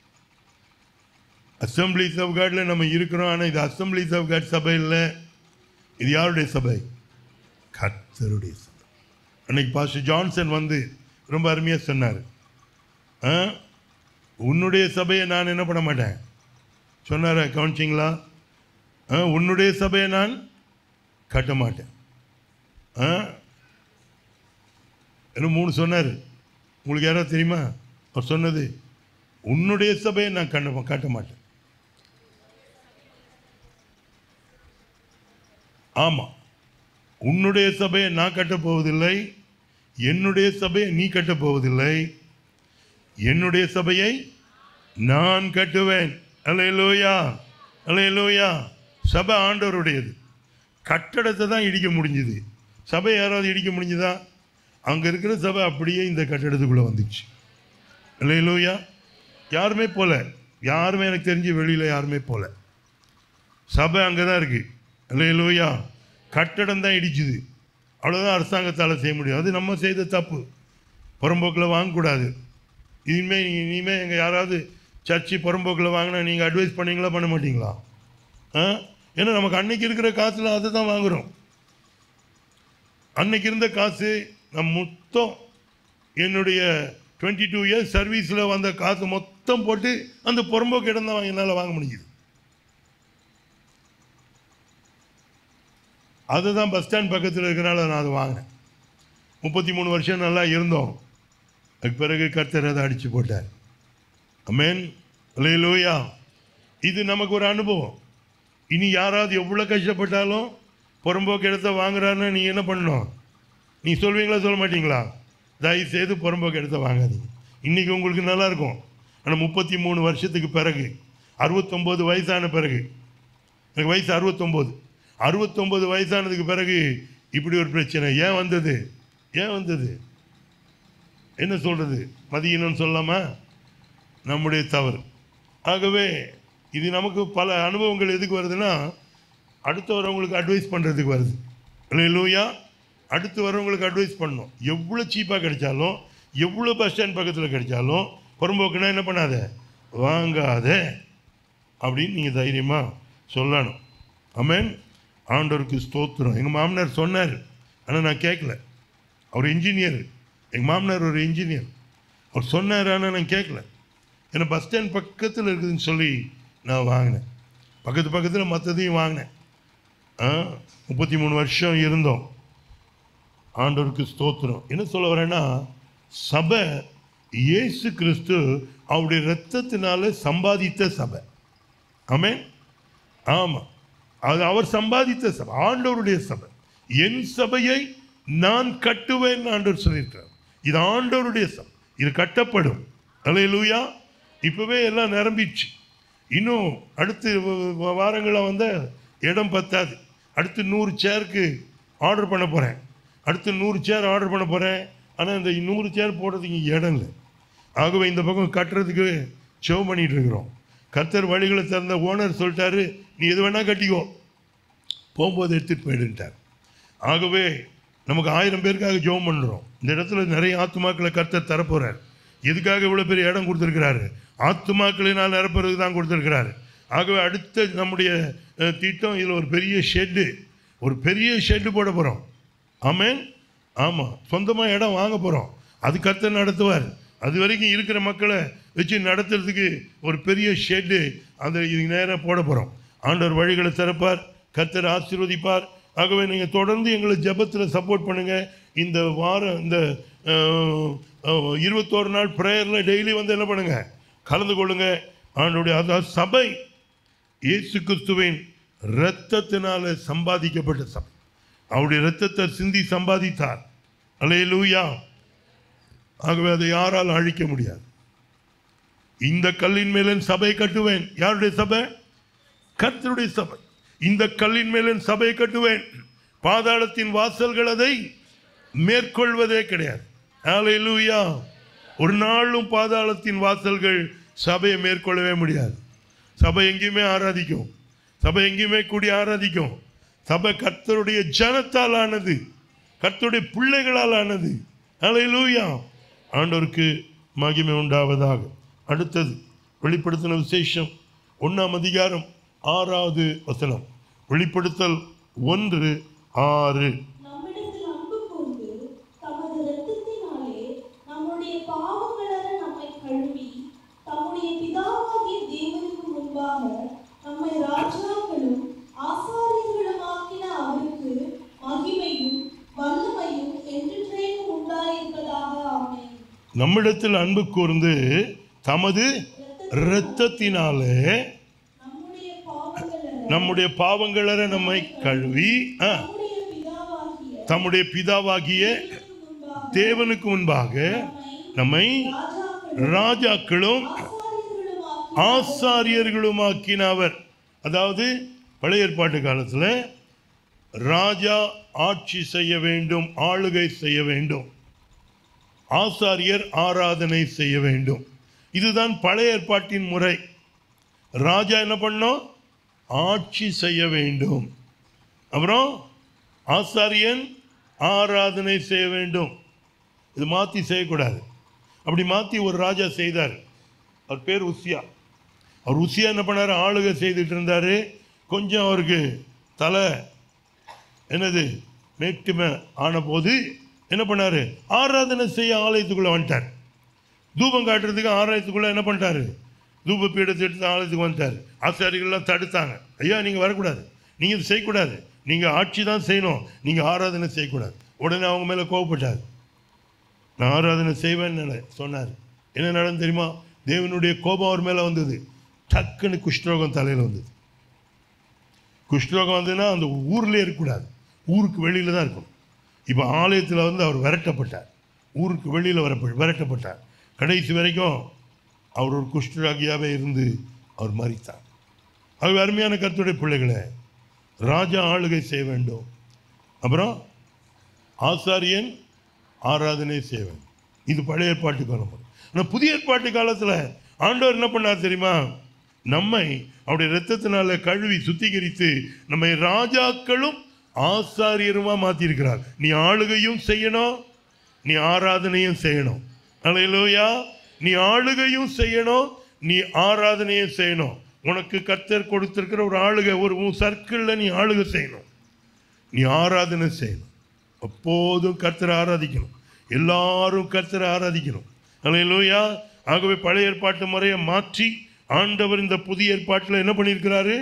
Speaker 3: அசம்பிளிஸ் ஆஃப் காட்ல நம்ம இருக்கிறோம் ஆனால் இது அசம்பிளிஸ் ஆஃப் காட் சபை இல்லை இது யாருடைய சபை கர்த்தருடைய சபை அன்னைக்கு பாஸ்டர் ஜான்சன் வந்து ரொம்ப அருமையாக சொன்னார் ஆ உன்னுடைய சபையை நான் என்ன பண்ண மாட்டேன் சொன்னாரா கவனிச்சிங்களா ஆ, உன்னுடைய சபையை நான் கட்ட மாட்டேன் ஆ, இன்னும் மூணு சொன்னார் உங்களுக்கு யாராவது தெரியுமா அவர் சொன்னது உன்னுடைய சபையை நான் கண்ட காட்ட மாட்டேன் ஆமாம் உன்னுடைய சபையை நான் கட்டப் போவதில்லை என்னுடைய சபையை நீ கட்டப் போவதில்லை என்னுடைய சபையை நான் கட்டுவேன் அலையலோயா அலையலோயா சபை ஆண்டவருடையது கட்டடத்தை தான் இடிக்க முடிஞ்சுது சபை யாராவது இடிக்க முடிஞ்சுதா அங்கே இருக்கிற சபை அப்படியே இந்த கட்டடத்துக்குள்ளே வந்துச்சு அலையலோயா யாருமே போல யாருமே எனக்கு தெரிஞ்சு வெளியில் யாருமே போல சபை அங்கே தான் இருக்குது இல்லையிலோயா கட்டடம் தான் இடிச்சுது அவ்வளோதான் அரசாங்கத்தால் செய்ய முடியும் அது நம்ம செய்த தப்பு புறம்போக்கில் வாங்கக்கூடாது இனிமேல் நீங்கள் இனிமேல் எங்கள் யாராவது சர்ச்சு புறம்போக்கில் வாங்கினா நீங்கள் அட்வைஸ் பண்ணீங்களா பண்ண மாட்டீங்களா ஆ ஏன்னா நமக்கு அன்னைக்கு இருக்கிற காசில் அதை தான் வாங்குகிறோம் அன்னைக்கு இருந்த காசு நான் மொத்தம் என்னுடைய டுவெண்ட்டி டூ இயர்ஸ் சர்வீஸில் வந்த காசு மொத்தம் போட்டு அந்த புறம்போக்கு இடம் தான் என்னால் வாங்க முடியுது அதுதான் பஸ் ஸ்டாண்ட் பக்கத்தில் இருக்கிறனால நான் அதை வாங்கினேன் முப்பத்தி மூணு வருஷம் நல்லா இருந்தோம் அதுக்கு பிறகு கர்த்தர் அதை அடித்து போட்டார் அமேன் லூயா இது நமக்கு ஒரு அனுபவம் இனி யாராவது எவ்வளோ கஷ்டப்பட்டாலும் புறம்போக்கு இடத்த வாங்குறான்னு நீ என்ன பண்ணணும் நீ சொல்வீங்களா சொல்ல மாட்டீங்களா தயவு செய்து புறம்போக்கு இடத்த வாங்காதீங்க இன்றைக்கி உங்களுக்கு நல்லா இருக்கும் ஆனால் முப்பத்தி மூணு வருஷத்துக்கு பிறகு அறுபத்தொம்போது வயசான பிறகு எனக்கு வயசு அறுபத்தொம்போது அறுபத்தொம்போது வயசானதுக்கு பிறகு இப்படி ஒரு பிரச்சனை ஏன் வந்தது ஏன் வந்தது என்ன சொல்கிறது மதியணும்னு சொல்லாமா நம்முடைய தவறு ஆகவே இது நமக்கு பல அனுபவங்கள் எதுக்கு வருதுன்னா அடுத்து வரவங்களுக்கு அட்வைஸ் பண்ணுறதுக்கு வருது இல்லையா அடுத்து வரவங்களுக்கு அட்வைஸ் பண்ணணும் எவ்வளோ சீப்பாக கிடைச்சாலும் எவ்வளோ பஸ் ஸ்டாண்ட் பக்கத்தில் கிடைச்சாலும் புறம்போக்குனா என்ன பண்ணாத வாங்காத அப்படின்னு நீங்கள் தைரியமாக சொல்லணும் ஆமென் ஆண்டவருக்கு ஸ்தோத்திரம் எங்கள் மாமனார் சொன்னார் ஆனால் நான் கேட்கல அவர் இன்ஜினியர் எங்கள் மாமனார் ஒரு இன்ஜினியர் அவர் சொன்னார் ஆனால் நான் கேட்கல ஏன்னா பஸ் ஸ்டாண்ட் பக்கத்தில் இருக்குதுன்னு சொல்லி நான் வாங்கினேன் பக்கத்து பக்கத்தில் மற்றதையும் வாங்கினேன் ஆ முப்பத்தி மூணு வருஷம் இருந்தோம் ஆண்டவருக்கு ஸ்தோத்திரம் என்ன சொல்ல வரேன்னா சபை இயேசு கிறிஸ்து அவருடைய இரத்தத்தினால சம்பாதித்த சபை ஆமென் ஆமாம் அது அவர் சம்பாதித்த சபை ஆண்டவருடைய சபை என் சபையை நான் கட்டுவேன் ஆண்டவர் சொல்லியிருக்கிறார் இது ஆண்டவருடைய சபை இது கட்டப்படும் அலையலூயா இப்போவே எல்லாம் நிரம்பிடுச்சு இன்னும் அடுத்து வாரங்களில் வந்த இடம் பத்தாது அடுத்து நூறு சேருக்கு ஆர்டர் பண்ண போகிறேன் அடுத்து நூறு சேர் ஆர்டர் பண்ண போகிறேன் ஆனால் இந்த நூறு சேர் போடுறதுக்கு இங்கே இடம் இல்லை ஆகவே இந்த பக்கம் கட்டுறதுக்கு செவ் பண்ணிட்டு இருக்கிறோம் கர்த்தர் வழிகளை திறந்த ஓனர் சொல்லிட்டாரு நீ எது வேணால் கட்டிக்கோ போகும்போது எடுத்துகிட்டு போயிடுன்ட்டார் ஆகவே நமக்கு ஆயிரம் பேருக்காக ஜெபம் பண்ணுறோம் இந்த இடத்துல நிறைய ஆத்துமாக்களை கர்த்தர் தரப்போகிறார் எதுக்காக இவ்வளோ பெரிய இடம் கொடுத்துருக்கிறாரு ஆத்துமாக்களினால் நிரப்புறதுக்கு தான் கொடுத்துருக்கிறாரு ஆகவே அடுத்த நம்முடைய அஹ், திட்டம் இதில் ஒரு பெரிய ஷெட்டு ஒரு பெரிய ஷெட்டு போட போகிறோம் ஆமென் ஆமாம் சொந்தமாக இடம் வாங்க போகிறோம் அது கர்த்தர் நடத்துவார் அது வரைக்கும் இருக்கிற மக்களை வச்சு நடத்துறதுக்கு ஒரு பெரிய ஷெட்டு அந்த இதுக்கு நேராக போட போகிறோம் ஆண்டவர் வழிகளை திறப்பார் கர்த்தர் ஆசீர்வதிப்பார் ஆகவே நீங்கள் தொடர்ந்து எங்களை ஜெபத்தில் சப்போர்ட் பண்ணுங்கள் இந்த வாரம் இந்த அஹ், அஹ், இருபத்தோரு நாள் ப்ரேயரில் டெய்லி வந்து என்ன பண்ணுங்கள் கலந்து கொள்ளுங்க ஆண்டோடைய அதாவது சபை இயேசு கிறிஸ்துவின் இரத்தத்தினால சம்பாதிக்கப்பட்ட சபை அவருடைய இரத்தத்தை சிந்தி சம்பாதித்தார் அல்லேலூயா ஆகவே அதை யாரால் அழிக்க முடியாது இந்த கல்லின் மேலே சபை கட்டுவேன் யாருடைய சபை கர்த்தருடைய சபை இந்த கல்லின் மேலே சபை கட்டுவேன் பாதாளத்தின் வாசல்கள் அதை மேற்கொள்வதே கிடையாது அல்லேலூயா ஒரு நாளும் பாதாளத்தின் வாசல்கள் சபையை மேற்கொள்ளவே முடியாது சபை எங்கேயுமே ஆராதிக்கும் சபை எங்கேயுமே கூடி ஆராதிக்கும் சபை கர்த்தருடைய ஜனத்தால் ஆனது கர்த்தருடைய பிள்ளைகளால் ஆனது அல்லேலூயா ஆண்டவருக்கு மகிமை உண்டாவதாக அடுத்தது வெளிப்படுத்தின விசேஷம் ஒன்றாம் அதிகாரம் ஆறாவது வசனம் வெளிப்படுத்தல் ஒன்று ஆறு
Speaker 4: நம்மிடத்தில் அன்பு கூர்ந்து தமது இரத்தத்தினாலே நம்முடைய பாவங்களற நம்மை கழுவி தம்முடைய பிதாவாகிய தேவனுக்கு முன்பாக நம்மை ராஜாக்களும் ஆசாரியர்களுமாக்கின அவருக்கு மகிமையும் வல்லமையும் என்றென்றைக்கும் உண்டாயிருப்பதாக
Speaker 3: நம்மிடத்தில் அன்பு கூர்ந்து தமது இரத்தத்தினாலே
Speaker 4: நம்முடைய பாவங்கள
Speaker 3: நம்முடைய பாவங்களற நம்மை கழுவி ஆ,
Speaker 4: நம்முடைய பிதாவாகிய
Speaker 3: தம்முடைய பிதாவாகிய
Speaker 4: முன்பாக
Speaker 3: தேவனுக்கு முன்பாக நம்மை ராஜாக்களும் ஆசாரியர்களுமாக்கினவர் அதாவது பழைய ஏற்பாட்டு காலத்தில் ராஜா ஆட்சி செய்ய வேண்டும் ஆளுகை செய்ய வேண்டும் ஆசாரியர் ஆராதனை செய்ய வேண்டும் இதுதான் பழைய ஏற்பாட்டின் முறை ராஜா என்ன பண்ணோம் ஆட்சி செய்ய வேண்டும் அப்புறம் ஆசாரியன் ஆராதனை செய்ய வேண்டும் இது மாற்றி செய்யக்கூடாது அப்படி மாற்றி ஒரு ராஜா செய்தார் அவர் பேர் உசியா அவர் உசியா என்ன பண்ணார் ஆளுகை செய்துட்டு இருந்தார் கொஞ்சம் அவருக்கு தலை என்னது நெட்டுமை ஆன போது என்ன பண்ணார் ஆராதனை செய்ய ஆலயத்துக்குள்ளே வந்துட்டார் தூபம் காட்டுறதுக்கு ஆலயத்துக்குள்ளே என்ன பண்ணிட்டாரு தூப பீடத்தை எடுத்து ஆலயத்துக்கு வந்துட்டார் ஆசாரிகள்லாம் தடுத்தாங்க ஐயா நீங்கள் வரக்கூடாது நீங்கள் இது செய்யக்கூடாது நீங்கள் ஆட்சி தான் செய்யணும் நீங்கள் ஆராதனை செய்யக்கூடாது உடனே அவங்க மேலே கோவப்பட்டார் நான் ஆராதனை செய்வேன்னு சொன்னார் என்ன நடந்து தெரியுமா தேவனுடைய கோபம் அவர் மேலே வந்தது டக்குன்னு குஷ்டரோகம் தலையில் வந்தது குஷ்டரோகம் வந்ததுன்னா அந்த ஊர்லேயே இருக்கக்கூடாது ஊருக்கு வெளியில் தான் இருக்கணும் இப்போ ஆலயத்தில் வந்து அவர் விரட்டப்பட்டார் ஊருக்கு வெளியில் வர விரட்டப்பட்டார் கடைசி வரைக்கும் அவர் ஒரு குஷ்டராகியாவே இருந்து அவர் மறித்தார் அது அருமையான கருத்துடைய பிள்ளைகளை ராஜா ஆளுகை செய்ய வேண்டும் அப்புறம் ஆசாரியன் ஆராதனை செய்ய வேண்டும் இது பழைய ஏற்பாட்டு காலம் ஆனால் புதிய ஏற்பாட்டு காலத்தில் ஆண்டவர் என்ன பண்ணார் தெரியுமா நம்மை அவருடைய இரத்தத்தினால கழுவி சுத்திகரித்து நம்மை ராஜாக்களும் ஆசாரியருமா மாற்றியிருக்கிறார் நீ ஆளுகையும் செய்யணும் நீ ஆராதனையும் செய்யணும் அல்லையா நீ ஆளுகையும் செய்யணும் நீ ஆராதனையும் செய்யணும் உனக்கு கர்த்தர் கொடுத்திருக்கிற ஒரு ஆளுகை ஒரு உன் சர்க்கிளில் நீ ஆளுகை செய்யணும் நீ ஆராதனை செய்யணும் எப்போதும் கர்த்தரை ஆராதிக்கணும் எல்லாரும் கர்த்தரை ஆராதிக்கணும் அல்லையா ஆகவே பழைய ஏற்பாட்டு முறையை மாற்றி ஆண்டவர் இந்த புதிய ஏற்பாட்டில் என்ன பண்ணியிருக்கிறாரு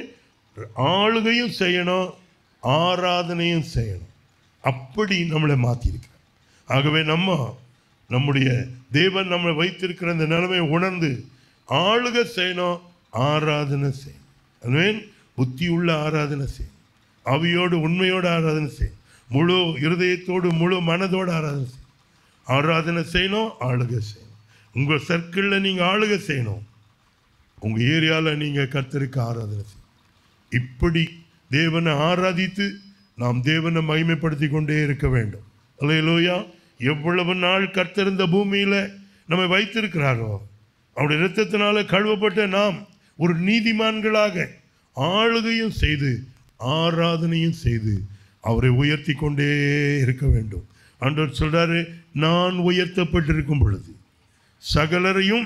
Speaker 3: ஆளுகையும் செய்யணும் ஆராதனையும் செய்யணும் அப்படி நம்மளை மாற்றியிருக்கிறார் ஆகவே நம்ம நம்முடைய தேவன் நம்மளை வைத்திருக்கிற இந்த நிலைமையை உணர்ந்து ஆளுகை செய்யணும் ஆராதனை செய்யணும் அதுவே புத்தியுள்ள ஆராதனை செய்யணும் அவியோடு உண்மையோடு ஆராதனை செய்யணும் முழு இருதயத்தோடு முழு மனதோடு ஆராதனை செய்யணும் ஆராதனை செய்யணும் ஆளுகை செய்யணும் உங்கள் சர்க்கிளில் நீங்கள் ஆளுகை செய்யணும் உங்கள் ஏரியாவில் நீங்கள் கர்த்தருக்கு ஆராதனை செய்யணும் இப்படி தேவனை ஆராதித்து நாம் தேவனை மகிமைப்படுத்தி கொண்டே இருக்க வேண்டும் அல்லையிலோயா எவ்வளவு நாள் கர்த்தர் இந்த பூமியில் நம்மை வைத்திருக்கிறாரோ அவருடைய இரத்தத்தினால கழுவப்பட்ட நாம் ஒரு நீதிமான்களாக ஆளுகையும் செய்து ஆராதனையும் செய்து அவரை உயர்த்தி கொண்டே இருக்க வேண்டும் ஆண்டவர் சொல்றாரு நான் உயர்த்தப்பட்டிருக்கும் பொழுது சகலரையும்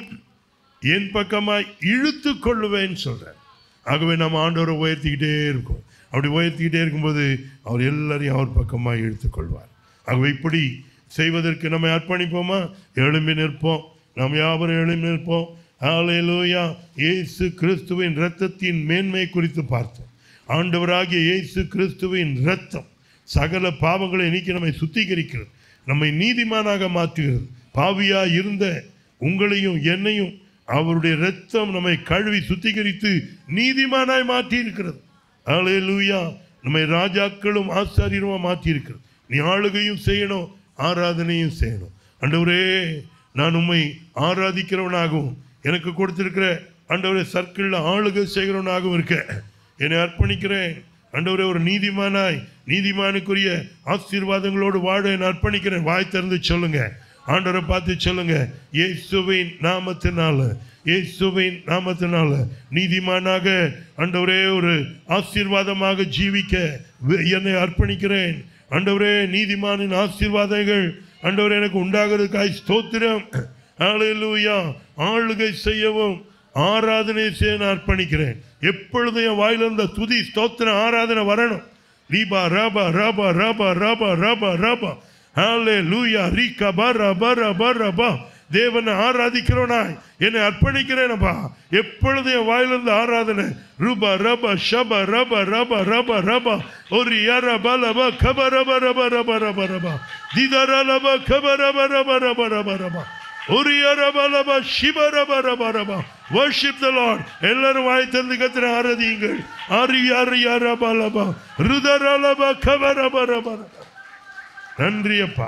Speaker 3: என் பக்கமாய் இழுத்து கொள்ளுவேன்னு சொல்றார் ஆகவே நம்ம ஆண்டவரை உயர்த்திக்கிட்டே இருக்கோம் அப்படி உயர்த்திக்கிட்டே இருக்கும்போது அவர் எல்லாரையும் அவர் பக்கமாக இழுத்துக் கொள்வார் ஆகவே இப்படி செய்வதற்கு நம்ம அர்ப்பணிப்போமா எழும்பி நிற்போம் நாம் யாவரும் எழும்பி நிற்போம் ஹalleluya இயேசு கிறிஸ்துவின் இரத்தத்தின் மேன்மை குறித்து பார்த்தோம் ஆண்டவராகிய இயேசு கிறிஸ்துவின் இரத்தம் சகல பாவங்களை நீக்கி நம்மை சுத்திகரிக்கிறது நம்மை நீதிமானாக மாற்றுகிறது பாவியா இருந்த உங்களையும் என்னையும் அவருடைய இரத்தம் நம்மை கழுவி சுத்திகரித்து நீதிமானாய் மாற்றி இருக்கிறது ஹalleluya நம்மை ராஜாக்களும் ஆசாரியருமா மாற்றி இருக்கிறது நீ ஆளுகையும் செய்யணும் ஆராதனையும் செய்யணும் ஆண்டவரே நான் உம்மை ஆராதிக்கிறவனாகவும் எனக்கு கொடுத்திருக்கிற ஆண்டவரே சர்க்கிளில் ஆளுகை செய்கிறவனாகவும் இருக்க என்னை அர்ப்பணிக்கிறேன் ஆண்டவரே ஒரு நீதிமானாய் நீதிமானுக்குரிய ஆசீர்வாதங்களோடு வாழ என்னை அர்ப்பணிக்கிறேன் வாய் திறந்து சொல்லுங்க ஆண்டவரை பார்த்து சொல்லுங்க இயேசுவின் நாமத்தினால இயேசுவின் நாமத்தினால நீதிமானாக ஆண்டவரே ஒரு ஆசீர்வாதமாக ஜீவிக்க வே- என்னை அர்ப்பணிக்கிறேன் ஆண்டவரே நீதிமானின் ஆசீர்வாதங்கள் ஆண்டவரே எனக்கு உண்டாகிறதுக்காய் ஸ்தோத்திரம் ஹalleluya ஆளுகை செய்யவும் ஆராதனை செய்ய நான் அர்ப்பணிக்கிறேன் எப்பொழுதும் என் வாயில இருந்த துதி ஸ்தோத்திரம் ஆராதனை வரணும் ரீபா ரபா ரபா ரபா ரபா ரபா ரபா ஹாலே லூயா ரீகா பர பர பர பா தேவனை ஆராதிக்கிறவனாய் என்னை அர்ப்பணிக்கிறேனப்பா எப்பொழுது என் வாயிலிருந்து ஆராதனை ரூபா ரபா ஷபா ரபா ரபா ரபா ரபா ஒரு யர பலபா கப ரப ரப ரப ரப ரபா திதர லப கப ரப ரப ரப ரப ரபா உரியரபலப சிவரபரபரபா worship the lord எல்லாரும் வாய் திறந்து கத்திர ஆராதியுங்கள் அரியரியரபலபா ருதரலப கவரபரபர நன்றி அப்பா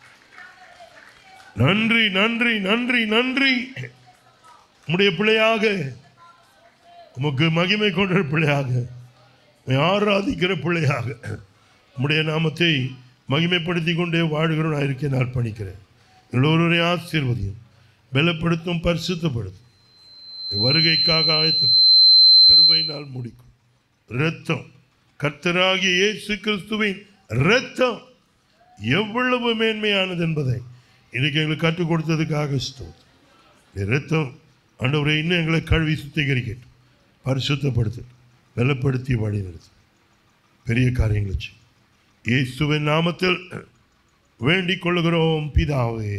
Speaker 3: நன்றி நன்றி நன்றி நன்றி உம்முடைய பிள்ளையாக உமக்கு மகிமை கொண்ட பிள்ளையாக உம்மை ஆராதிக்கிற பிள்ளையாக உம்முடைய நாமத்தை மகிமைப்படுத்தி கொண்டே வாழ்கிறோம் நான் இருக்க நான் அர்ப்பணிக்கிறேன் எல்லோருடைய ஆசீர்வதியும் பலப்படுத்தும் பரிசுத்தப்படுத்தும் வருகைக்காக ஆயத்தப்படும் கிருபையினால் முடிக்கும் இரத்தம் கர்த்தராகிய இயேசு கிறிஸ்துவின் இரத்தம் எவ்வளவு மேன்மையானது என்பதை இன்னைக்கு எங்களுக்கு கற்றுக் கொடுத்ததுக்காக ஸ்தோத்திரம் இந்த இரத்தம் ஆண்டவரை இன்னும் எங்களை கழுவி சுத்திகரிக்கட்டும் பரிசுத்தப்படுத்தட்டும் பலப்படுத்தி வழிநடத்தும் பெரிய காரியங்களை செய்யும் இயேசுவின் நாமத்தில் வேண்டிக் கொள்கிறோம் பிதாவே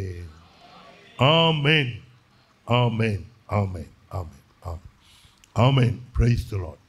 Speaker 3: ஆமென் ஆமென் ஆமென் ஆமென் ஆமென் ஆமென் பிரைஸ் தி லார்ட்